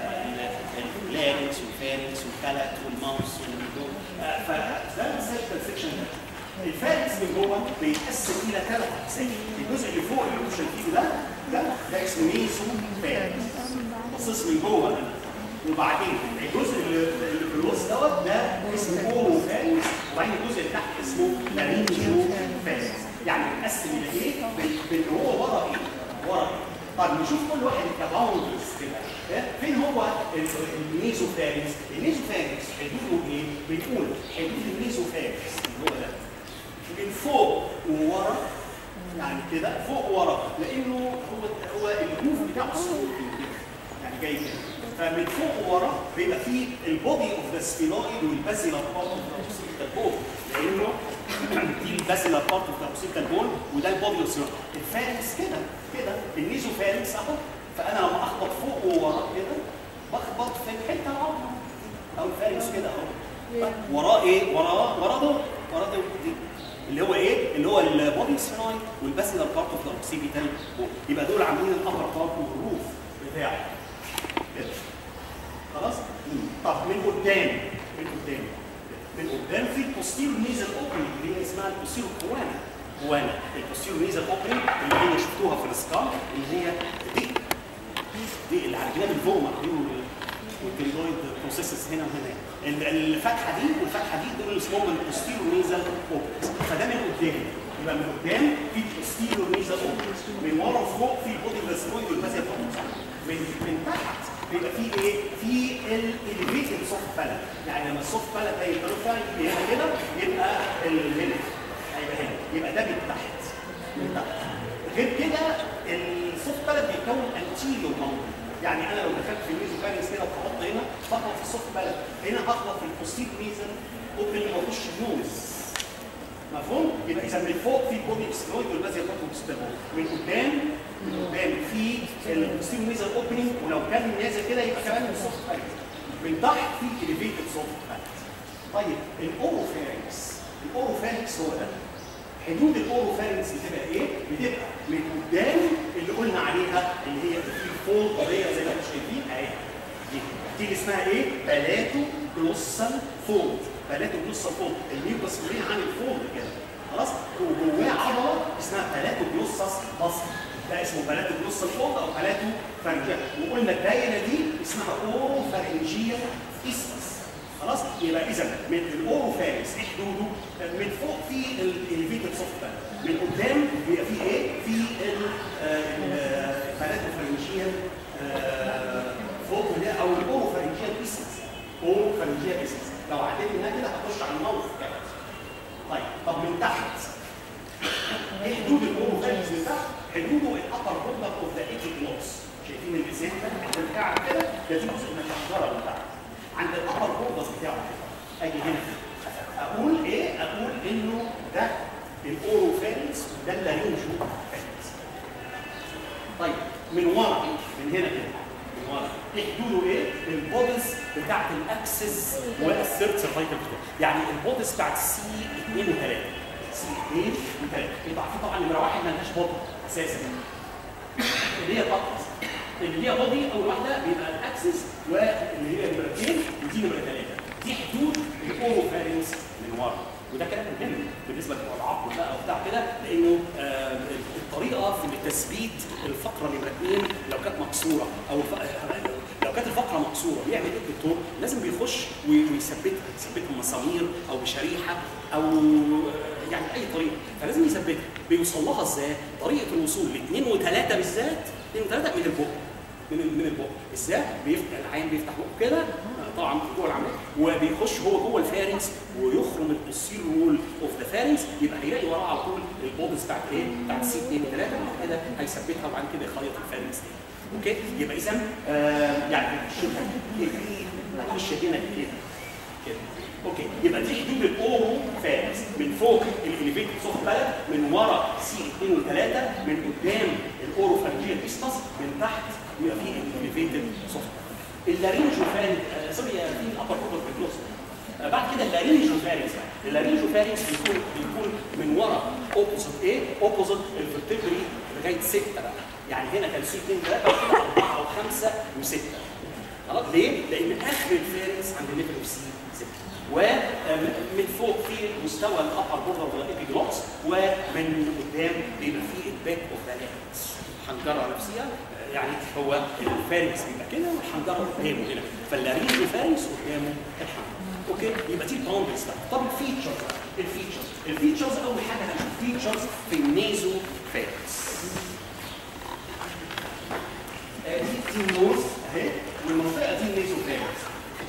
اللارنكس والفارنكس والكلت والماوس والميدو فده السكشن سكشن ده الفارنس من جوه بيتقسم الى ثلاث اقسام الجزء اللي فوق اللي انتوا شايفينه ده ده ده اسمه ميزو فارنس بصص من جوه ده وبعدين الجزء اللي اللي في النص دوت ده اسمه اورو فارنس وبعدين الجزء اللي تحت اسمه لارينجيو فارنس يعني بنقسم الى ايه؟ بال- بال- هو ورا ايه؟ ورا ايه؟ طب نشوف كل واحد كباوندرز كده ها؟ فين هو ال- الميزو فارنس؟ الميزو فارنس حدوده ايه؟ بنقول حدود الميزو فارنس اللي هو ده من فوق وورا يعني كده فوق وورا لانه هو هو الجوف بتاعه صوت يعني جاي كده فمن فوق وورا بيبقى فيه البودي اوف ذا سفينويد والبازيلار بارت اوف ذا اوسيتال بون لانه دي البازيلار بارت اوف ذا اوسيتال بون وده البودي اوف سفينويد الفارنس كده كده النيزو فارنس اهو فانا لما اخبط فوق وورا كده بخبط في الحته العظمى او الفارنس كده اهو وراه ايه؟ وراه وراه دول وراه دول دي اللي هو ايه؟ اللي هو البودي سفينويد والبازيلار بارت اوف ذا اوسيتال بون يبقى دول عاملين الابر بارت والروف بتاعه كده خلاص؟ طب من قدام من قدام من قدام في البوستيرو نيزل اوبننج اللي هي اسمها البوستيرو كوانا كوانا البوستيرو نيزل اوبننج اللي هي شفتوها في السكال اللي هي دي دي اللي على جناب الفوما والكريدويد بروسيسز هنا وهنا ال- الفتحه دي والفتحه دي دول اسمهم البوستيرو نيزل اوبننج فده من قدام يبقى من قدام في البوستيرو نيزل اوبننج من ورا وفوق في البودي فاسكويد والبازيال من من تحت بيبقى فيه ايه؟ في الاليفيتد سوفت بالانس يعني لما السوفت بالانس ده يبقى له فعلا هنا كده يبقى الهنا هيبقى هنا يبقى ده من تحت من تحت غير كده السوفت بالانس بيتكون انتيريور ماونت يعني انا لو دخلت في الميزو بالانس كده وخبطت هنا بخبط في السوفت بالانس هنا هخبط في البوستير ميزن اوبن واخش نوز مفهوم؟ يبقى اذا من فوق في بودي اكسترويد والبازيال بارت اكسترويد من قدام من قدام في الستيم ميزر اوبننج ولو كان نازل كده يبقى كمان السوفت بالانس من تحت في اليفيتد سوفت بالانس طيب الاوروفارينكس الاوروفارينكس هو ده حدود الاوروفارينكس بتبقى ايه؟ بتبقى من قدام اللي قلنا عليها اللي هي في الفولد قضيه زي ما انتم شايفين اهي دي دي اللي اسمها ايه؟ بلاتو جلوسال فولد بلاتو جلوسال فولد الميوكس مرين عامل فولد كده خلاص وجواه عضله اسمها بلاتو جلوساس مصر ده اسمه بلاتو جلوسال فولد او بلاتو فارنجيال وقلنا الدايره دي اسمها اورو فارنجيال اسمس خلاص يبقى اذا من الاورو فارنس ايه حدوده؟ من فوق في الاليفيتد سوفت من قدام بيبقى فيه ايه؟ في البلاتو فارنجيال فوق ده او الاورو فارنجيال اسمس اورو فارنجيال اسمس لو عديت منها كده هتخش على الموت كده طيب طب من تحت ايه حدود الاورو فارنجيال من تحت؟ حدوده الابر بوردر اوف ذا ايتيك نوتس شايفين اللسان ده بتاع كده ده في جزء من الحجره من تحت عند الابر بوردر بتاعه كده اجي هنا اقول ايه؟ اقول انه ده الاورو فارنجيال ده اللارينجو فارنجيال طيب من ورا من هنا كده من ورا ايه حدوده ايه؟ البودز بتاعت الاكسس والثيرد سيرفايكال يعني البودز بتاعت سي 2 و3 سي 2 و3 يبقى في طبعا نمره واحد مالهاش بودي اساسا اللي هي بطل اللي هي بودي اول واحده بيبقى الاكسس واللي هي نمره اثنين ودي نمره ثلاثه دي حدود الاورو فارنس من ورا وده كلام مهم بالنسبه للعقل بقى وبتاع كده لانه آه الطريقه في تثبيت الفقره نمره اثنين لو كانت مكسوره او الف... لو كانت كانت الفقره مقصوره بيعمل ايه الدكتور؟ لازم بيخش وي- ويثبتها يثبتها بمسامير او بشريحه او آه، يعني اي طريقه فلازم يثبتها بيوصل لها ازاي؟ طريقه الوصول لاثنين وثلاثه بالذات اثنين وثلاثه من البق من ال- من البق ازاي؟ بيفتح العين بيفتح بقه كده آه، طبعا جوه العمليه وبيخش هو جوه الفارنكس ويخرم البوستير وول اوف ذا فارنكس يبقى هيلاقي وراه على طول البودز بتاعت ايه؟ بتاعت سي 2 3 بعد كده هيثبتها وبعد كده يخيط الفارنكس تاني اوكي يبقى اذا آه يعني شوفها كده هخش هنا كده كده اوكي يبقى دي حدود الاورو فارنكس من فوق الاليفيتد سوفت بالك من ورا سي 2 و3 من قدام الاورو فارنجيال بيستس من تحت يبقى في الاليفيتد سوفت اللارينجو فارنج آه سوري آه، في الابر كوبر بيكلوز آه، بعد كده اللارينجو فارنكس اللارينجو فارنكس بيكون بيكون من ورا اوبوزيت ايه؟ اوبوزيت الفرتبري لغايه 6 بقى يعني هنا كان سي 2 3 4 او 5 و6 خلاص ليه؟ لان اخر الفارنكس عند ليفل اوف سي 6 ومن فوق في مستوى الابر بوردر والابيجلوتس ومن قدام بيبقى فيه الباك اوف ذا لارنكس الحنجره نفسها آه، يعني هو الفارنكس بيبقى كده والحنجره قدامه هنا فاللارينج فارنكس قدامه الحنجره اوكي يبقى دي الباوندرز بقى طب الفيتشرز بقى الفيتشرز الفيتشرز اول حاجه هنشوف فيتشرز في النيزو فارنكس آه، دي دي النوز اهي والمنطقه دي النيزو فارنكس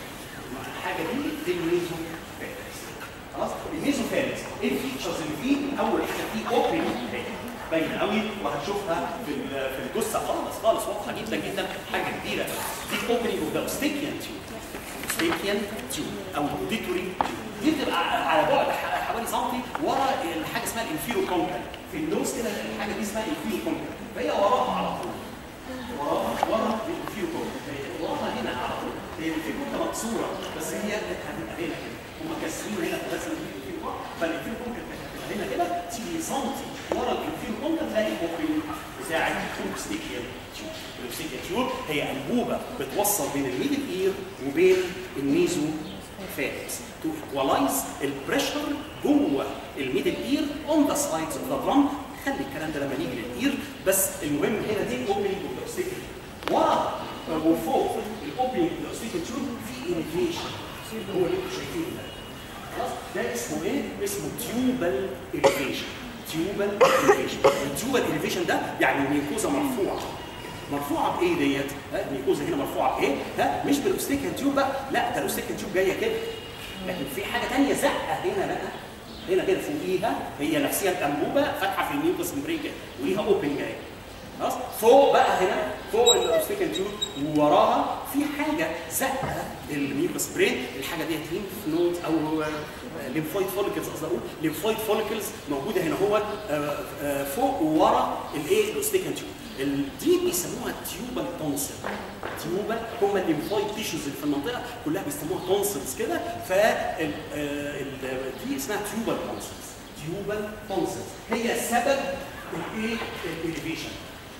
الحاجه دي دي النيزو فارنكس خلاص النيزو فارنكس ايه الفيتشرز اللي فيه اول حاجه فيه اوبن باينه قوي وهتشوفها في ال- في الجثه خالص خالص واضحه جدا جدا حاجه كبيره دي اوبننج اوف ذا اوستيكيان تيوب اوستيكيان تيوب او اوديتوري تيوب دي بتبقى على بعد ح- حوالي سنتي ورا الحاجه اسمها الانفيرو كونكل في النوز كده الحاجه دي اسمها الانفيرو كونكل فهي وراها على طول وراها ورا الانفيرو كونكل وراها هنا على طول هي الانفيرو كونكل مكسوره بس هي هتبقى هنا كده هم كاسرين هنا في رسم الانفيرو كونكل فالانفيرو كونكل هتبقى هنا كده تيجي سنتي ورا الانفيرو كونكل تلاقي اوبن بتاعت الاوستيكيان تيوب الاوستيكيان تيوب هي انبوبه بتوصل بين الميدل اير وبين النيزو فارنكس to equalize البريشر جوه الميدل اير اون ذا سايدز اوف ذا درام خلي الكلام ده لما نيجي للاير بس المهم هنا دي اوبننج اوف ذا اوستيكيان ورا وفوق الاوبننج اوف ذا اوستيكيان تيوب في انيفيشن هو اللي انتم شايفينه ده خلاص ده اسمه ايه؟ اسمه تيوبال اليفيشن تيوبال اليفيشن التيوبال اليفيشن ده يعني الميكوزا مرفوعه مرفوعه بايه ديت؟ ها الميكوزا هنا مرفوعه بايه؟ ها مش بالاوستيكان تيوب بقى لا ده الاوستيكان تيوب جايه كده لكن في حاجه ثانيه زقه هنا بقى هنا كده فوقيها هي نفسها الانبوبه فاتحه في الميوكس ممبرين كده وليها اوبن جايه خلاص فوق بقى هنا فوق الاوستيكان تيوب ووراها في حاجه زقه الميوكس برين الحاجه ديت ليمف نود او ليمفويد فوليكلز قصدي اقول ليمفويد فوليكلز موجوده هنا هو آه، آه، فوق وورا الايه الاوستيكان تيوب ال- دي بيسموها تيوبال تونسل تيوبال هم الليمفويد تيشوز اللي في المنطقه كلها بيسموها تونسلز كده ف ال- آه، ال- دي اسمها تيوبال تونسلز تيوبال تونسلز هي سبب الايه الاليفيشن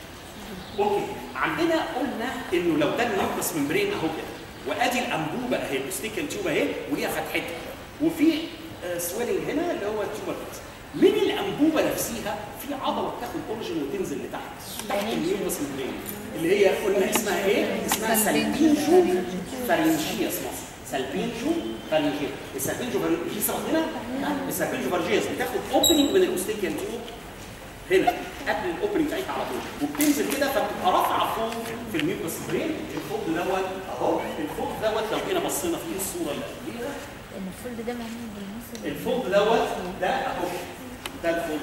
اوكي عندنا قلنا انه لو ده الميوكس ممبرين اهو كده وادي الانبوبه اهي الاوستيكال تيوب اهي وليها فتحتها وفي سويلنج هنا اللي هو التيوبر من الانبوبه نفسها في عضله بتاخد اوريجن وتنزل لتحت تحت الميوكس ممبرين اللي هي قلنا اسمها ايه؟ اسمها سالبينجو فارنجياس مصر سالبينجو فارنجياس السالبينجو فارنجياس هنا السالبينجو فارنجياس بتاخد اوبننج من الاوستيكال تيوب هنا قبل الاوبننج بتاعتها على طول وبتنزل كده فبتبقى رافعه فوق في الميوكس برين الفوق دوت اهو الفوق دوت لو جينا بصينا فيه الصوره اللي قبليها ان الفولد ده معمول بالمصر الفوق دوت ده اهو ده الفوق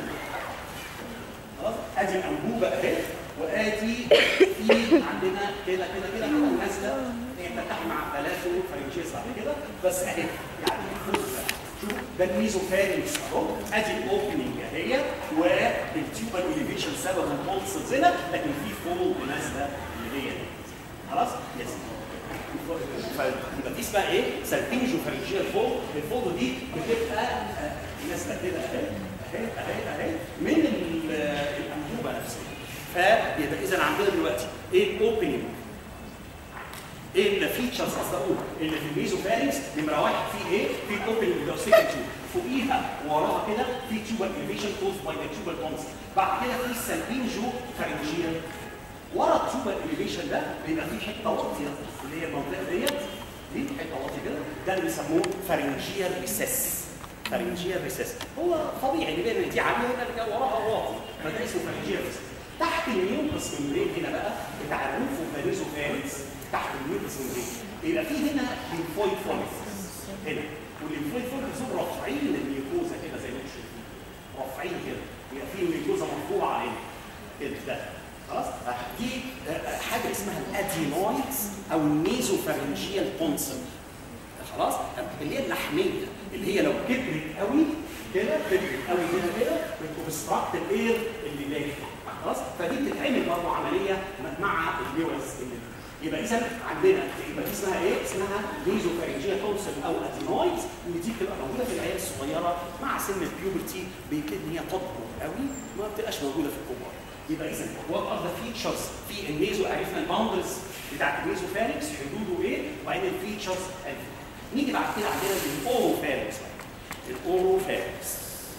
خلاص ادي الانبوبه اهي وادي في عندنا كده كده كده كده نازله هي بتتحد مع ثلاثه فرنشيز بعد كده بس اهي يعني الفوق ده شوف ده الميزو فارنكس اهو ادي الاوبننج اهي والتيوبال اليفيشن سبب البولسز هنا لكن في فوق نازله اللي هي دي. خلاص يس فيبقى دي اسمها ايه؟ سالبينجو فرنجيه فوق الفوق دي بتبقى آه، نازله كده اهي اهي اهي اهي من ال- آه، الانبوبه نفسها فيبقى اذا عندنا دلوقتي ايه الاوبننج ايه الفيتشرز قصدي اقول اللي في الميزو فارنكس نمره واحد في ايه؟ في اوبننج اوستيكال تيوب فوقيها ووراها كده في تيوبال اليفيشن كوز باي ذا تيوبال تونس بعد كده في سالبينجو فارنجيال ورا التيوبر اليفيشن ده بيبقى فيه حته واطيه اللي هي المنطقه ديت دي حته واطيه كده ده اللي بيسموه فارنجيال ريسيس فارنجيال ريسيس هو طبيعي اللي بين دي عاليه يبقى اللي وراها واطي فده اسمه فارنجيال ريسيس تحت الميوكس ممبرين هنا بقى بتاع الروف وفاريزو فارنس تحت الميوكس ممبرين يبقى في هنا ليمفويد فوليكس هنا والليمفويد فوليكس دول رافعين الميوكوزا كده زي ما انتم شايفين رافعين كده يبقى في الميوكوزا مرفوعه هنا كده ده خلاص دي آه، حاجه اسمها الادينويدز او النيزوفارنجيال تونسل خلاص اللي هي اللحميه اللي هي لو كبرت قوي كده كبرت قوي كده كده بتوبستراكت الاير اللي داخل خلاص فدي بتتعمل برضه عمليه مع الليوز اللي يبقى اذا عندنا يبقى دي اسمها ايه؟ اسمها نيزوفارنجيال تونسل او ادينويدز ودي بتبقى موجوده في العيال الصغيره مع سن البيوبرتي بيبتدي ان هي تكبر قوي ما بتبقاش موجوده في الكبار يبقى اذا وات ار ذا فيتشرز في النيزو عرفنا الباوندرز بتاعت النيزو فارنكس حدوده ايه وبعدين الفيتشرز نيجي بعد كده عندنا الاورو فارنكس الاورو فارنكس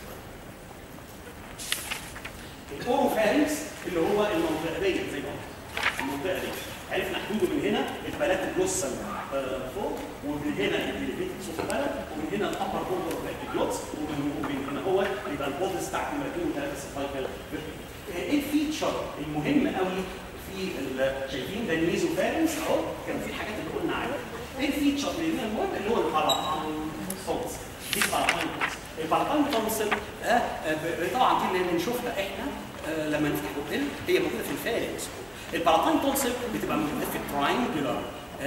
الاورو فارنكس اللي هو المنطقه دي زي ما قلت المنطقه دي عرفنا حدوده من هنا البلات الجلوسال فوق ومن هنا الفيت صوت البلد ومن هنا الابر بوردر اوف الجلوتس ومن ومن هنا هو يبقى البودز بتاعت نمرتين وثلاثه سيرفايكال ايه الفيتشر المهم قوي في ال- شايفين ده النيزو فارنس اهو كان في الحاجات اللي قلنا عليها ايه الفيتشر اللي هنا المهم اللي هو الباراتاين تونس دي الباراتاين تونس الباراتاين تونسل آه آه، ب- طبعا دي اللي بنشوفها احنا آه لما نفتح بقنا هي موجوده في الفارنس الباراتاين تونسل بتبقى موجوده في التراينجلر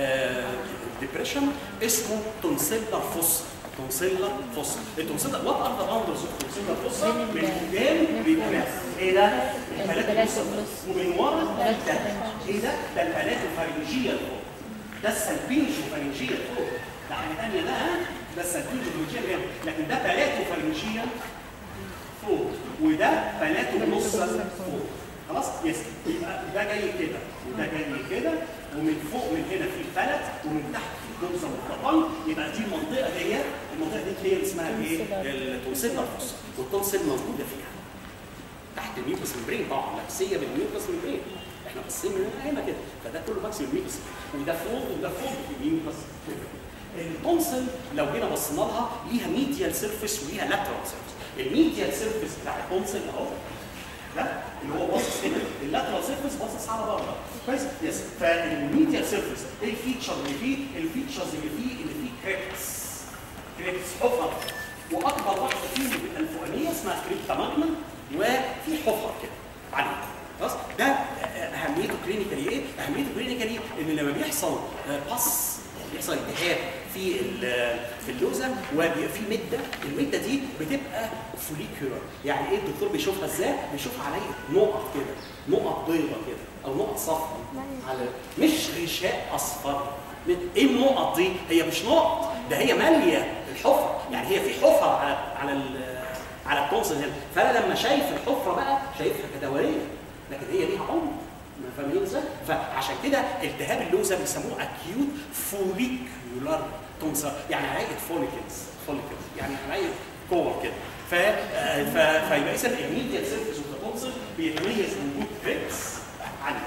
ديبريشن اسمه تونسيلر فوس تونسيلر فوس التونسيلر وات ار ذا باوندرز اوف تونسيلر فوس من قدام بيبقى ايه ده؟ البلات الجلوس ومن ورا ده ايه ده؟ ده البلات الفرنجيه فوق ده السلبينجو فرنجيه فوق ده حاجه ثانيه ده ها؟ ده السلبينجو فرنجيه هنا لكن ده بلاتو فرنجيه فوق وده بلاتو نص فوق خلاص يس يبقى ده جاي كده وده جاي كده ومن فوق من هنا في الفلت ومن تحت في الجمزه والطبان يبقى دي المنطقه دي المنطقه دي هي اللي اسمها ايه؟ التونسيل نرفس والتونسيل موجوده فيها تحت الميوكس ممبرين طبعا مكسيه بالميوكس ممبرين احنا باصين من هنا هنا كده فده كله مكسي بالميوكس وده فوق وده فوق في الميوكس التونسل لو جينا بصينا لها ليها ميديال سيرفيس وليها لاترال سيرفيس الميديال سيرفيس بتاع التونسل اهو ده اللي هو باصص هنا اللاترال سيرفيس باصص على بره كويس يس فالميديال سيرفيس ايه الفيتشر اللي فيه الفيتشرز اللي فيه اللي فيه كريبس كريبس حفر واكبر واحده فيهم بتبقى الفوقانيه اسمها كريبتا ماجنا وفي حفر كده عليه خلاص ده اهميته كلينيكالي ايه؟ اهميته كلينيكالي ان لما بيحصل باص بيحصل التهاب في ال- في اللوزه وبيبقى في مده المده دي بتبقى فوليكولار يعني ايه الدكتور بيشوفها ازاي؟ بيشوفها على نقط كده نقط بيضه كده او نقط صفراء على مش غشاء اصفر ايه النقط دي؟ هي مش نقط ده هي ماليه الحفره يعني هي في حفره على على ال- على التونسل هنا فانا لما شايف الحفره بقى شايفها كدوريه لكن هي ليها عمر ما فاهمين ازاي؟ فعشان كده التهاب اللوزه بيسموه اكيوت فوليكولار تونسل يعني هيئه فوليكلز فوليكلز يعني هيئه كور كده ف آه، ف- فيبقى اذا الميديال سيرفيس اوف ذا تونسل بيتميز بوجود كريبس عاليه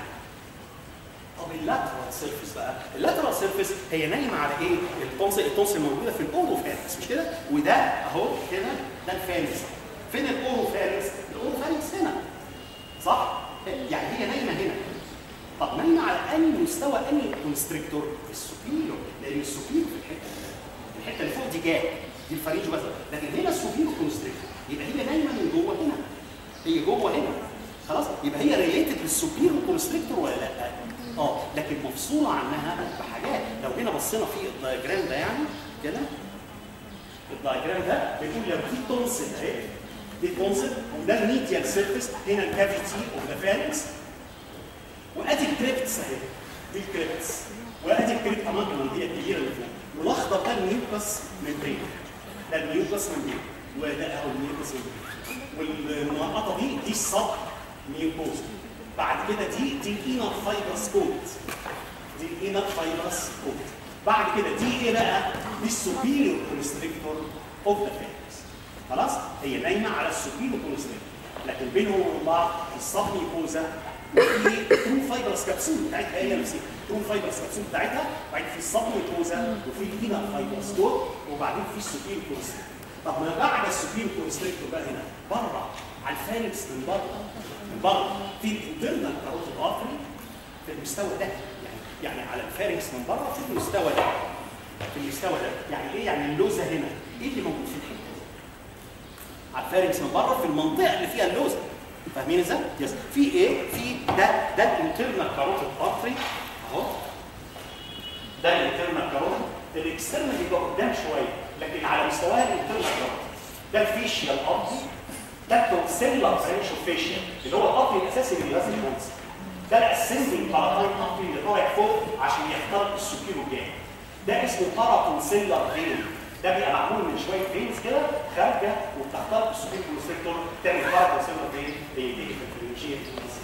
طب اللاترال سيرفيس بقى اللاترال سيرفيس هي نايمه على ايه التونسل التونسل موجوده في الاورو فارنس مش كده وده اهو كده ده الفارنس فين الاورو فارنس الاورو فارنس هنا صح يعني هي نايمه هنا طب نايمه على انهي مستوى انهي كونستريكتور السوبيريور لان السوبيريور في الحته دي. الحته اللي فوق دي جاك دي الفريج مثلا لكن هنا السوبيريور كونستريكتور يبقى هي نايمه من جوه هنا هي جوه هنا خلاص يبقى هي ريليتد للسوبيريور كونستريكتور ولا لا؟ اه لكن مفصوله عنها بحاجات لو جينا بصينا في الدايجرام ده يعني كده الدايجرام ده بيقول لو في تونسل اهي دي تونسل وده الميديال سيرفيس هنا الكافيتي اوف ذا فارنكس وادي الكريبتس اهي دي الكريبتس وادي الكريبتا ماجنم دي الكبيره اللي فوق والاخضر ده الميوكس ممبرين ده الميوكس ممبرين وده اهو الميوكس ممبرين والمنقطه دي دي الصب ميوكوز بعد كده دي دي الانر فايبرس كوت دي الانر فايبرس كوت بعد كده دي ايه بقى؟ دي السوبيريور كونستريكتور اوف ذا فارنكس خلاص؟ هي نايمه على السوبيريور كونستريكتور لكن بينهم وبين بعض الصب ميوكوزا في ترو فايبرس كبسول بتاعتها هي نفسها ترو فايبرس كبسول بتاعتها وبعدين في السبميتوزا وفي الدينا فايبرس دول وبعدين في السوبير كونستريكتور طب ما بعد السوبير كونستريكتور بقى هنا بره على الفارنكس من بره من بره في الانترنال كاروتيد ارتري في المستوى ده يعني يعني على الفارنكس من بره في المستوى ده في المستوى ده يعني ايه يعني اللوزه هنا ايه اللي موجود في الحته دي على الفارنكس من بره في المنطقه اللي فيها اللوزه فاهمين ازاي؟ يس في ايه؟ في ده ده الانترنال كاروتيد ارتري اهو ده الانترنال كاروتيد الاكسترنال يبقى قدام شويه لكن على مستواه الانترنال كاروتيد ده الفيشيال ارتري ده التونسيلر برانش اوف فيشيال اللي هو الارتري الاساسي اللي بيغذي التونس ده الاسندنج باراتايم ارتري اللي طالع فوق عشان يخترق السوبيرو جاي ده اسمه باراتونسيلر فين ده بيبقى معمول من شويه فينز كده خارجه وبتخترق السوبيرو كونستريكتور تعمل باراتونسيلر فين بيديك في الفرنشيه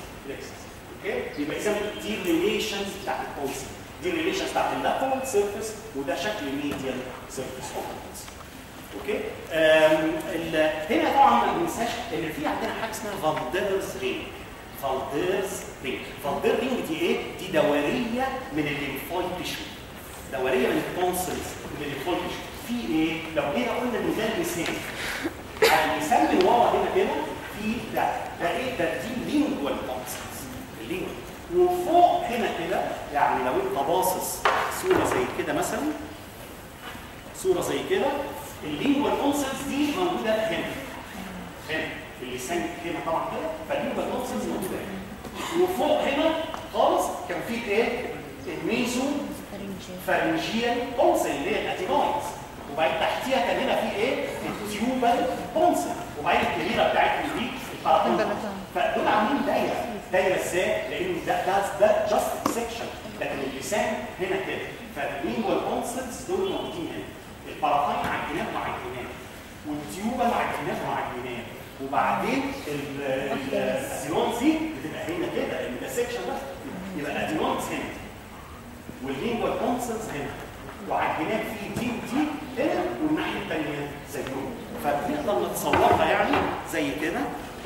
اوكي يبقى اذا دي الريليشنز بتاعت الكونسيل دي الريليشنز بتاعت اللاترال سيرفيس وده شكل ميديال سيرفيس اوف اوكي آم، ال- هنا طبعا ما ننساش ان في عندنا حاجه اسمها فالديرز رينج فالديرز رينج فالدير رينج دي ايه؟ دي دوريه من الليمفويد تيشو دوريه من التونسلز من الليمفويد تيشو في ايه؟ لو جينا قلنا ان ده اللسان على اللسان من ورا هنا كده في ده ده ايه؟ ده دي لينجوال تونسلز اللينجوال وفوق هنا كده يعني لو انت باصص صوره زي كده مثلا صوره زي كده اللينجوال تونسلز دي موجوده هنا هنا اللسان هنا طبعا كده فاللينجوال تونسلز موجوده هنا وفوق هنا خالص كان في ايه؟ الميزو فارنجيال تونسل اللي هي الاتينويدز وبعدين تحتيها كان هنا في ايه؟ التيوبال تونسل وبعدين الكبيره بتاعتهم دي الباراتون فدول عاملين دايره دايره ازاي؟ لان ده ده ده جاست سيكشن لكن اللسان هنا كده فاللينجوال تونسلز دول موجودين هنا الباراتاين على الجناب مع الجناب والتيوبال على الجناب مع الجناب وبعدين الادينونز دي بتبقى هنا كده لان ده سيكشن بس يبقى الادينونز هنا واللينجوال تونسلز هنا وعلى الجناب في دي ودي هنا والناحيه الثانيه زيهم فبنقدر نتصورها يعني زي كده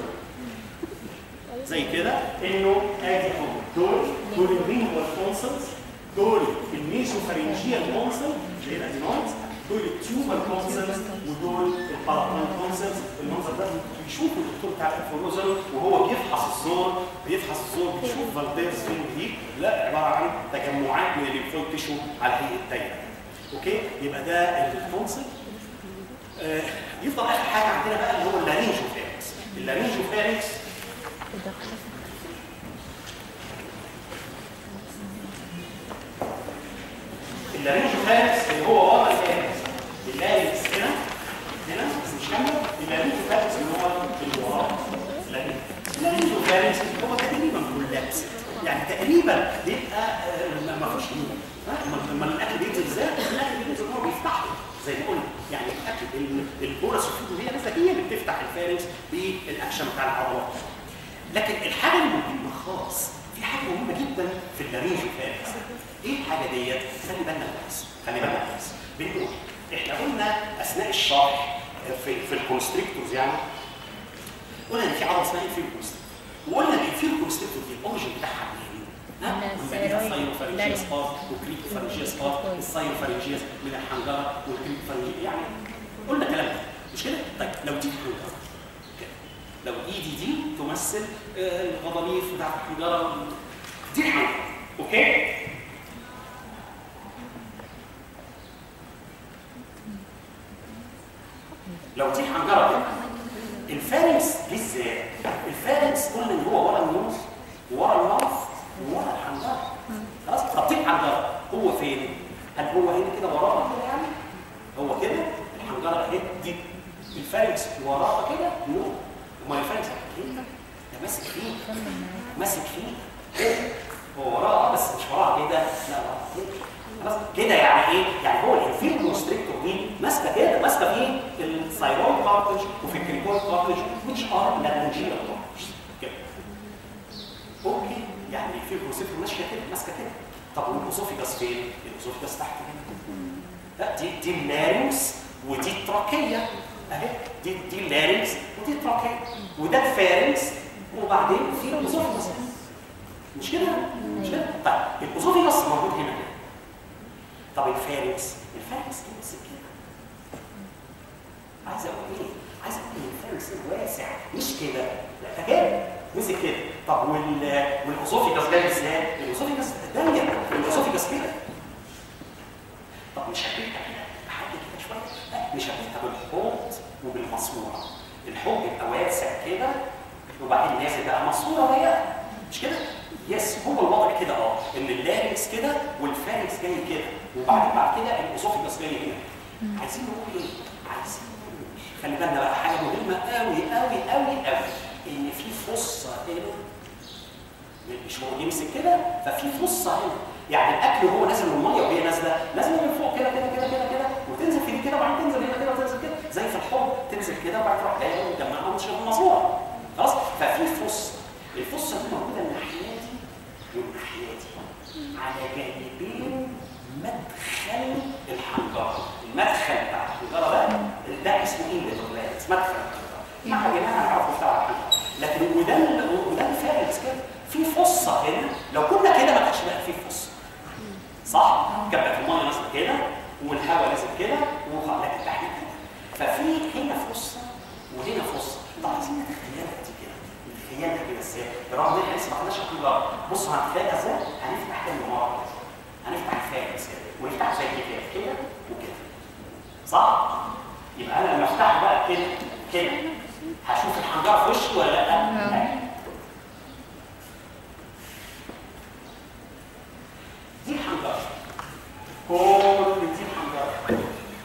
زي كده انه ادي اهو دول دول اللينجوال تونسلز دول الميزوفارنجيال تونسل اللي هي الادينويدز دول التيوبال تونسلز ودول الباراتون تونسلز المنظر ده بيشوفوا الدكتور بتاع الانفلونزا وهو بيفحص الزور بيفحص الزور بيشوف فالديرز فين دي لا عباره عن تجمعات من الليمفويد تيشو على هيئه دايره اوكي يبقى ده التونسل آه يفضل اخر حاجه عندنا بقى اللي هو اللارينجو فارنكس اللارينجو فارنكس اللارينجو فارنكس اللي هو ورا الفارنكس اللارينكس هنا هنا بس مش كامله اللارينجو فارنكس اللي هو اللي وراه اللارينجو فارنكس هو تقريبا كولابس يعني تقريبا بيبقى آه، ما فيش نور لما الاكل بينزل ازاي الاكل بينزل هو بيفتحه زي ما قلنا يعني الاكل ال- البورس وهي نازله هي اللي بتفتح الفارنكس بالاكشن بتاع العضلات لكن الحاجه المهمه خالص في حاجه مهمه جدا في اللارينجو فارنكس ايه الحاجه ديت خلي بالنا كويس خلي بالنا كويس بنقول احنا قلنا اثناء الشرح في في الكونستريكتورز يعني قلنا ان في عضله اسمها انفيرو كونستريكتور وقلنا ان الانفيرو كونستريكتور دي الاوريجن بتاعها منين؟ ها؟ من من الثيرويد. السايروفارنجياس لارينج. بارت وكريبتوفارنجياس بارت السايروفارنجياس من الحنجره والكريبتوفارنجياس يعني قلنا كلام ده مش كده؟ طيب لو دي الحنجره كده. لو ايدي دي تمثل آه، الغضاريف بتاعت الحنجره دي الحنجره اوكي؟ لو دي حنجره كده الفارنكس دي ازاي؟ الفارنكس قلنا ان هو ورا النوز وورا الماوث وورا الحنجره خلاص طب دي الحنجره هو فين؟ هل هو هنا كده وراها كده يعني؟ هو كده الحنجره اهي دي الفارنكس وراها كده نو امال الفارنكس هنا ده ماسك فيه ماسك فيه هو وراها بس مش وراها كده لا وراها كده خلاص كده يعني ايه؟ يعني هو الانفيل كونستريكتور دي ماسكه كده ماسكه في الثايرويد كارتج وفي الكريكويد كارتج which are laryngeal cartilage كده اوكي يعني الانفيل كونستريكتور ماشيه كده ماسكه كده طب والاسوفيجاس فين؟ الاسوفيجاس تحت هنا لا دي دي اللارynx ودي التراكيه اهي دي دي اللارynx ودي التراكيه وده الفارنكس وبعدين في الاسوفيجاس مش كده؟ مش كده؟ طيب الاسوفيجاس موجود هنا طب الفارنكس الفارنكس تمسك كده عايز اقول ايه؟ عايز اقول ان الفارنكس واسع مش كده لا ده كده مسك كده طب وال والاسوفيجاس جاي ازاي؟ الاسوفيجاس ضيق الاسوفيجاس كده طب مش هتبقى كده بحاجه كده شويه لا مش هتبقى بالحوض وبالماسوره الحوض يبقى واسع كده وبعدين نازل بقى ماسوره ضيقه مش كده؟ يس هو الوضع كده اه ان اللارنكس كده والفارنكس جاي كده وبعدين بعد كده الاسوفيجاس جاي هنا عايزين نقول ايه؟ عايزين نقول خلي بالنا بقى حاجه مهمه قوي قوي قوي قوي ان في فصه هنا مش هو يمسك كده ففي فصه هنا يعني الاكل وهو نازل من الميه وهي نازله نازله من فوق كده كده كده كده كده وتنزل في دي كده وبعدين تنزل هنا كده وتنزل كده زي في الحوض تنزل كده وبعدين تروح جايه وتجمعها وتشرب الماسوره خلاص ففي فصه الفصه دي موجوده الناحيه دي والناحيه دي على جانبين مدخل الحنجره المدخل بتاع الحنجره ده ده اسمه ايه مدخل الحنجره مع جماعه نعرف بتاع الحنجره لكن وده ال- وده الفارس كده في فصه هنا لو كنا كده ما كانش بقى في فصه صح؟ كان بقى في الميه نازله كده والهواء نازل كده وخ- لكن احنا كده ففي هنا فصه وهنا فصه طب عايزين نتخيلها دي كده نتخيلها كده ازاي؟ برغم ان احنا لسه ما خدناش حنجره بصوا هنتخيلها ازاي؟ هنفتح تاني مره كده هنفتح الفارس كده ونفتح زي كده كده وكده صح؟ يبقى انا لما افتح بقى كده كده هشوف الحنجره في وشي ولا لا؟ لا. دي الحنجره كل دي الحنجره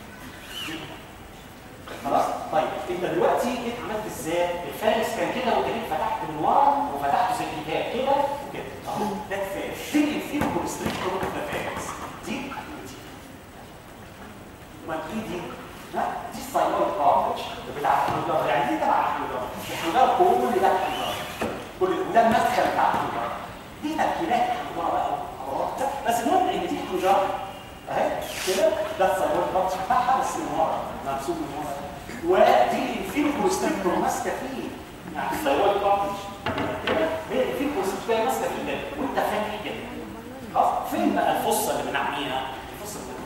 خلاص؟ طيب انت دلوقتي جيت عملت ازاي؟ الفارس كان كده وانت جيت فتحت من ورا وفتحته زي الكتاب كده وكده اهو ده الفارس دي الفيلم كونستريكتور اوف ذا فارس دي ودي ما دي دي لا دي السايلويد كارتج بتاع الحنجره يعني دي تبع الحنجره الحنجره كل ده الحنجره كل ده المدخل بتاع الحنجره دي تركيبات الحنجره بقى وحوارات. بس المهم ان دي حنجره اهي كده ده السايلويد كارتج بتاعها بس من ورا مرسوم من ورا ودي الفيلم كونستريكتور ماسكه فيه يعني السايلويد كارتج كده هي الفيلم كونستريكتور ماسكه فيه ده وانت فاتح كده خلاص فين بقى الفصه اللي بنعميها الفصه اللي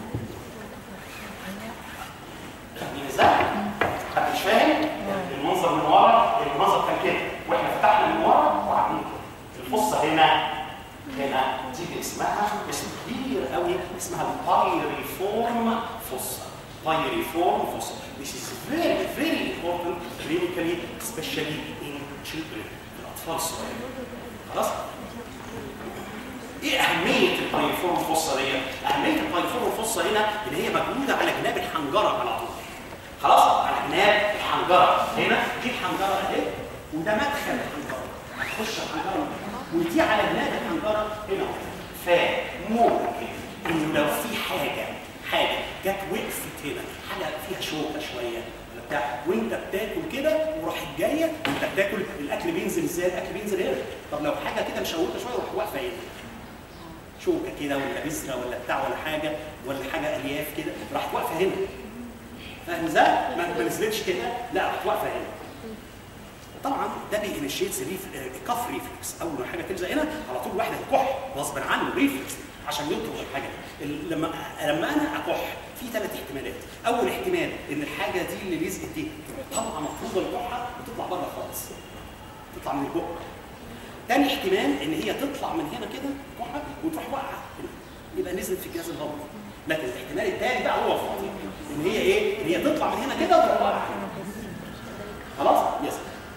فاهمين ازاي؟ حد مش فاهم؟ المنظر من ورا المنظر كان كده واحنا فتحنا من ورا وعاملين كده الفصه هنا هنا دي اسمها اسم كبير قوي اسمها البايريفورم فصه بايريفورم فصه This is very very important clinically especially in children الاطفال الصغيرين خلاص؟ ايه اهميه البايفورم فصه دي؟ اهميه البايفورم فصه هنا ان هي موجوده على جناب الحنجره على طول. خلاص؟ على جناب الحنجره هنا دي الحنجره اهي وده مدخل الحنجره. هتخش الحنجره ودي على جناب الحنجره هنا فممكن انه لو في حاجه حاجه جت وقفت هنا حاجه فيها شوكه شويه ولا بتاع وانت بتاكل كده وراحت جايه وانت بتاكل الاكل بينزل ازاي؟ الاكل بينزل هنا طب لو حاجه كده مشوكه شويه وراح واقفه هنا شوكه كده ولا بذره ولا بتاع ولا حاجه ولا حاجه الياف كده راحت واقفه هنا فاهم ازاي؟ ما ما نزلتش كده لا راحت واقفه هنا طبعا ده بينشيتس كف ريفلكس اول ما حاجه تلزق هنا على طول الواحد هيكح غصب عنه ريفلكس عشان يطرد الحاجه دي ال- لما لما انا اكح في ثلاث احتمالات اول احتمال ان الحاجه دي اللي لزقت دي طبعا مفروض الكحه وتطلع بره خالص تطلع من البق تاني احتمال ان هي تطلع من هنا كده كحه وتروح واقعه هنا. يبقى نزلت في الجهاز الهضمي لكن الاحتمال الثاني بقى هو الخطير ان هي ايه؟ ان هي تطلع من هنا كده وتروح واقعه خلاص؟ يس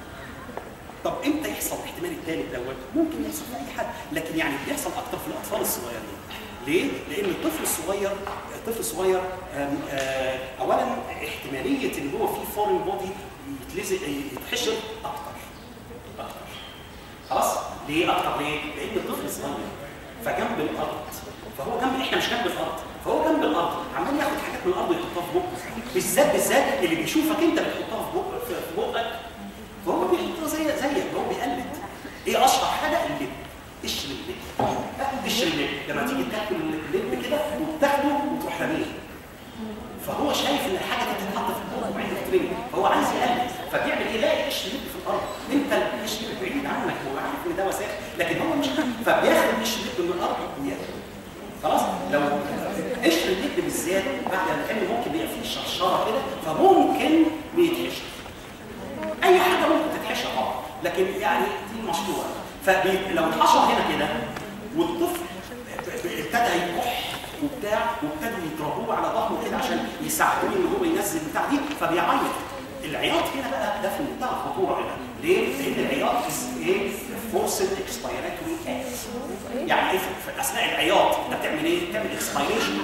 طب امتى يحصل الاحتمال الثالث دوت؟ ممكن يحصل في اي حد لكن يعني بيحصل اكتر في الاطفال الصغيرين. ليه؟ لان الطفل الصغير الطفل الصغير آم، آه، اولا احتماليه ان هو في فورين بودي يتلزق يتحشر اكتر. اكتر. خلاص؟ ليه اكتر ليه؟ لان الطفل صغير فجنب الارض فهو جنب احنا مش جنب الارض فهو جنب الارض عمال ياخد حاجات من الارض ويحطها في بقه بالذات بالذات اللي بيشوفك انت بتحطها في بقك في في بقك فهو بيحطها زي زيك هو بيقلد ايه اشهر حاجه اللب قشر اللب قشر اللب لما تيجي تاكل اللب كده وتاخده وتروح راميه فهو شايف ان الحاجه دي بتتحط في البق وبعدين تترمي فهو عايز يقلد فبيعمل ايه يلاقي قشر اللب في الارض انت القشر بعيد عنك هو عارف ان ده وسائل لكن هو مش عارف فبياخد قشر اللب من الارض وياكل خلاص لو قشر اللب بالذات بعد ما كان ممكن يبقى فيه شرشره كده فممكن بيتحشر اي حاجه ممكن تتحشر طبعا لكن يعني دي مشروع فلو اتحشر هنا كده والطفل ابتدى يكح وبتاع وابتدوا يضربوه على ظهره كده عشان يساعدوه ان هو ينزل البتاع دي فبيعيط العياط هنا بقى ده في منتهى الخطوره هنا ليه؟ لان العياط is ايه؟ فورسد اكسبيراتوري اكت يعني ايه في- في اثناء العياط انت بتعمل ايه؟ بتعمل اكسبيريشن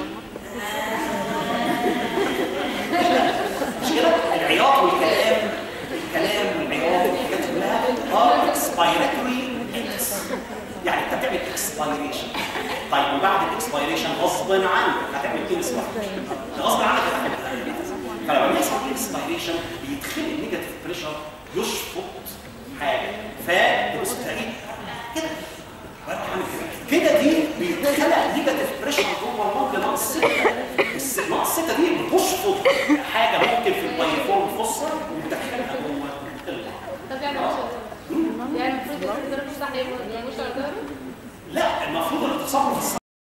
مش كده؟ العياط والكلام الكلام والعياط والحاجات كلها ار اكسبيراتوري اكتس يعني انت بتعمل اكسبيريشن طيب وبعد الاكسبيريشن غصب عنك هتعمل ايه اكسبيريشن غصب عنك هتعمل فلما يحصل اكسبيريشن بيدخل النيجاتيف بريشر يشفط حاجه فتبص تلاقيه كده وأنا هعمل كده كده دي بيتخلق نيجاتيف بريشر جوه الموج ناقص 6 الس- ناقص 6 دي بتشفط حاجه ممكن في البايفورم فصه وتدخلها جوه القلب طب يعني مش يعني المفروض الدكتور مش صح يمشي على ظهره لا المفروض التصرف الصح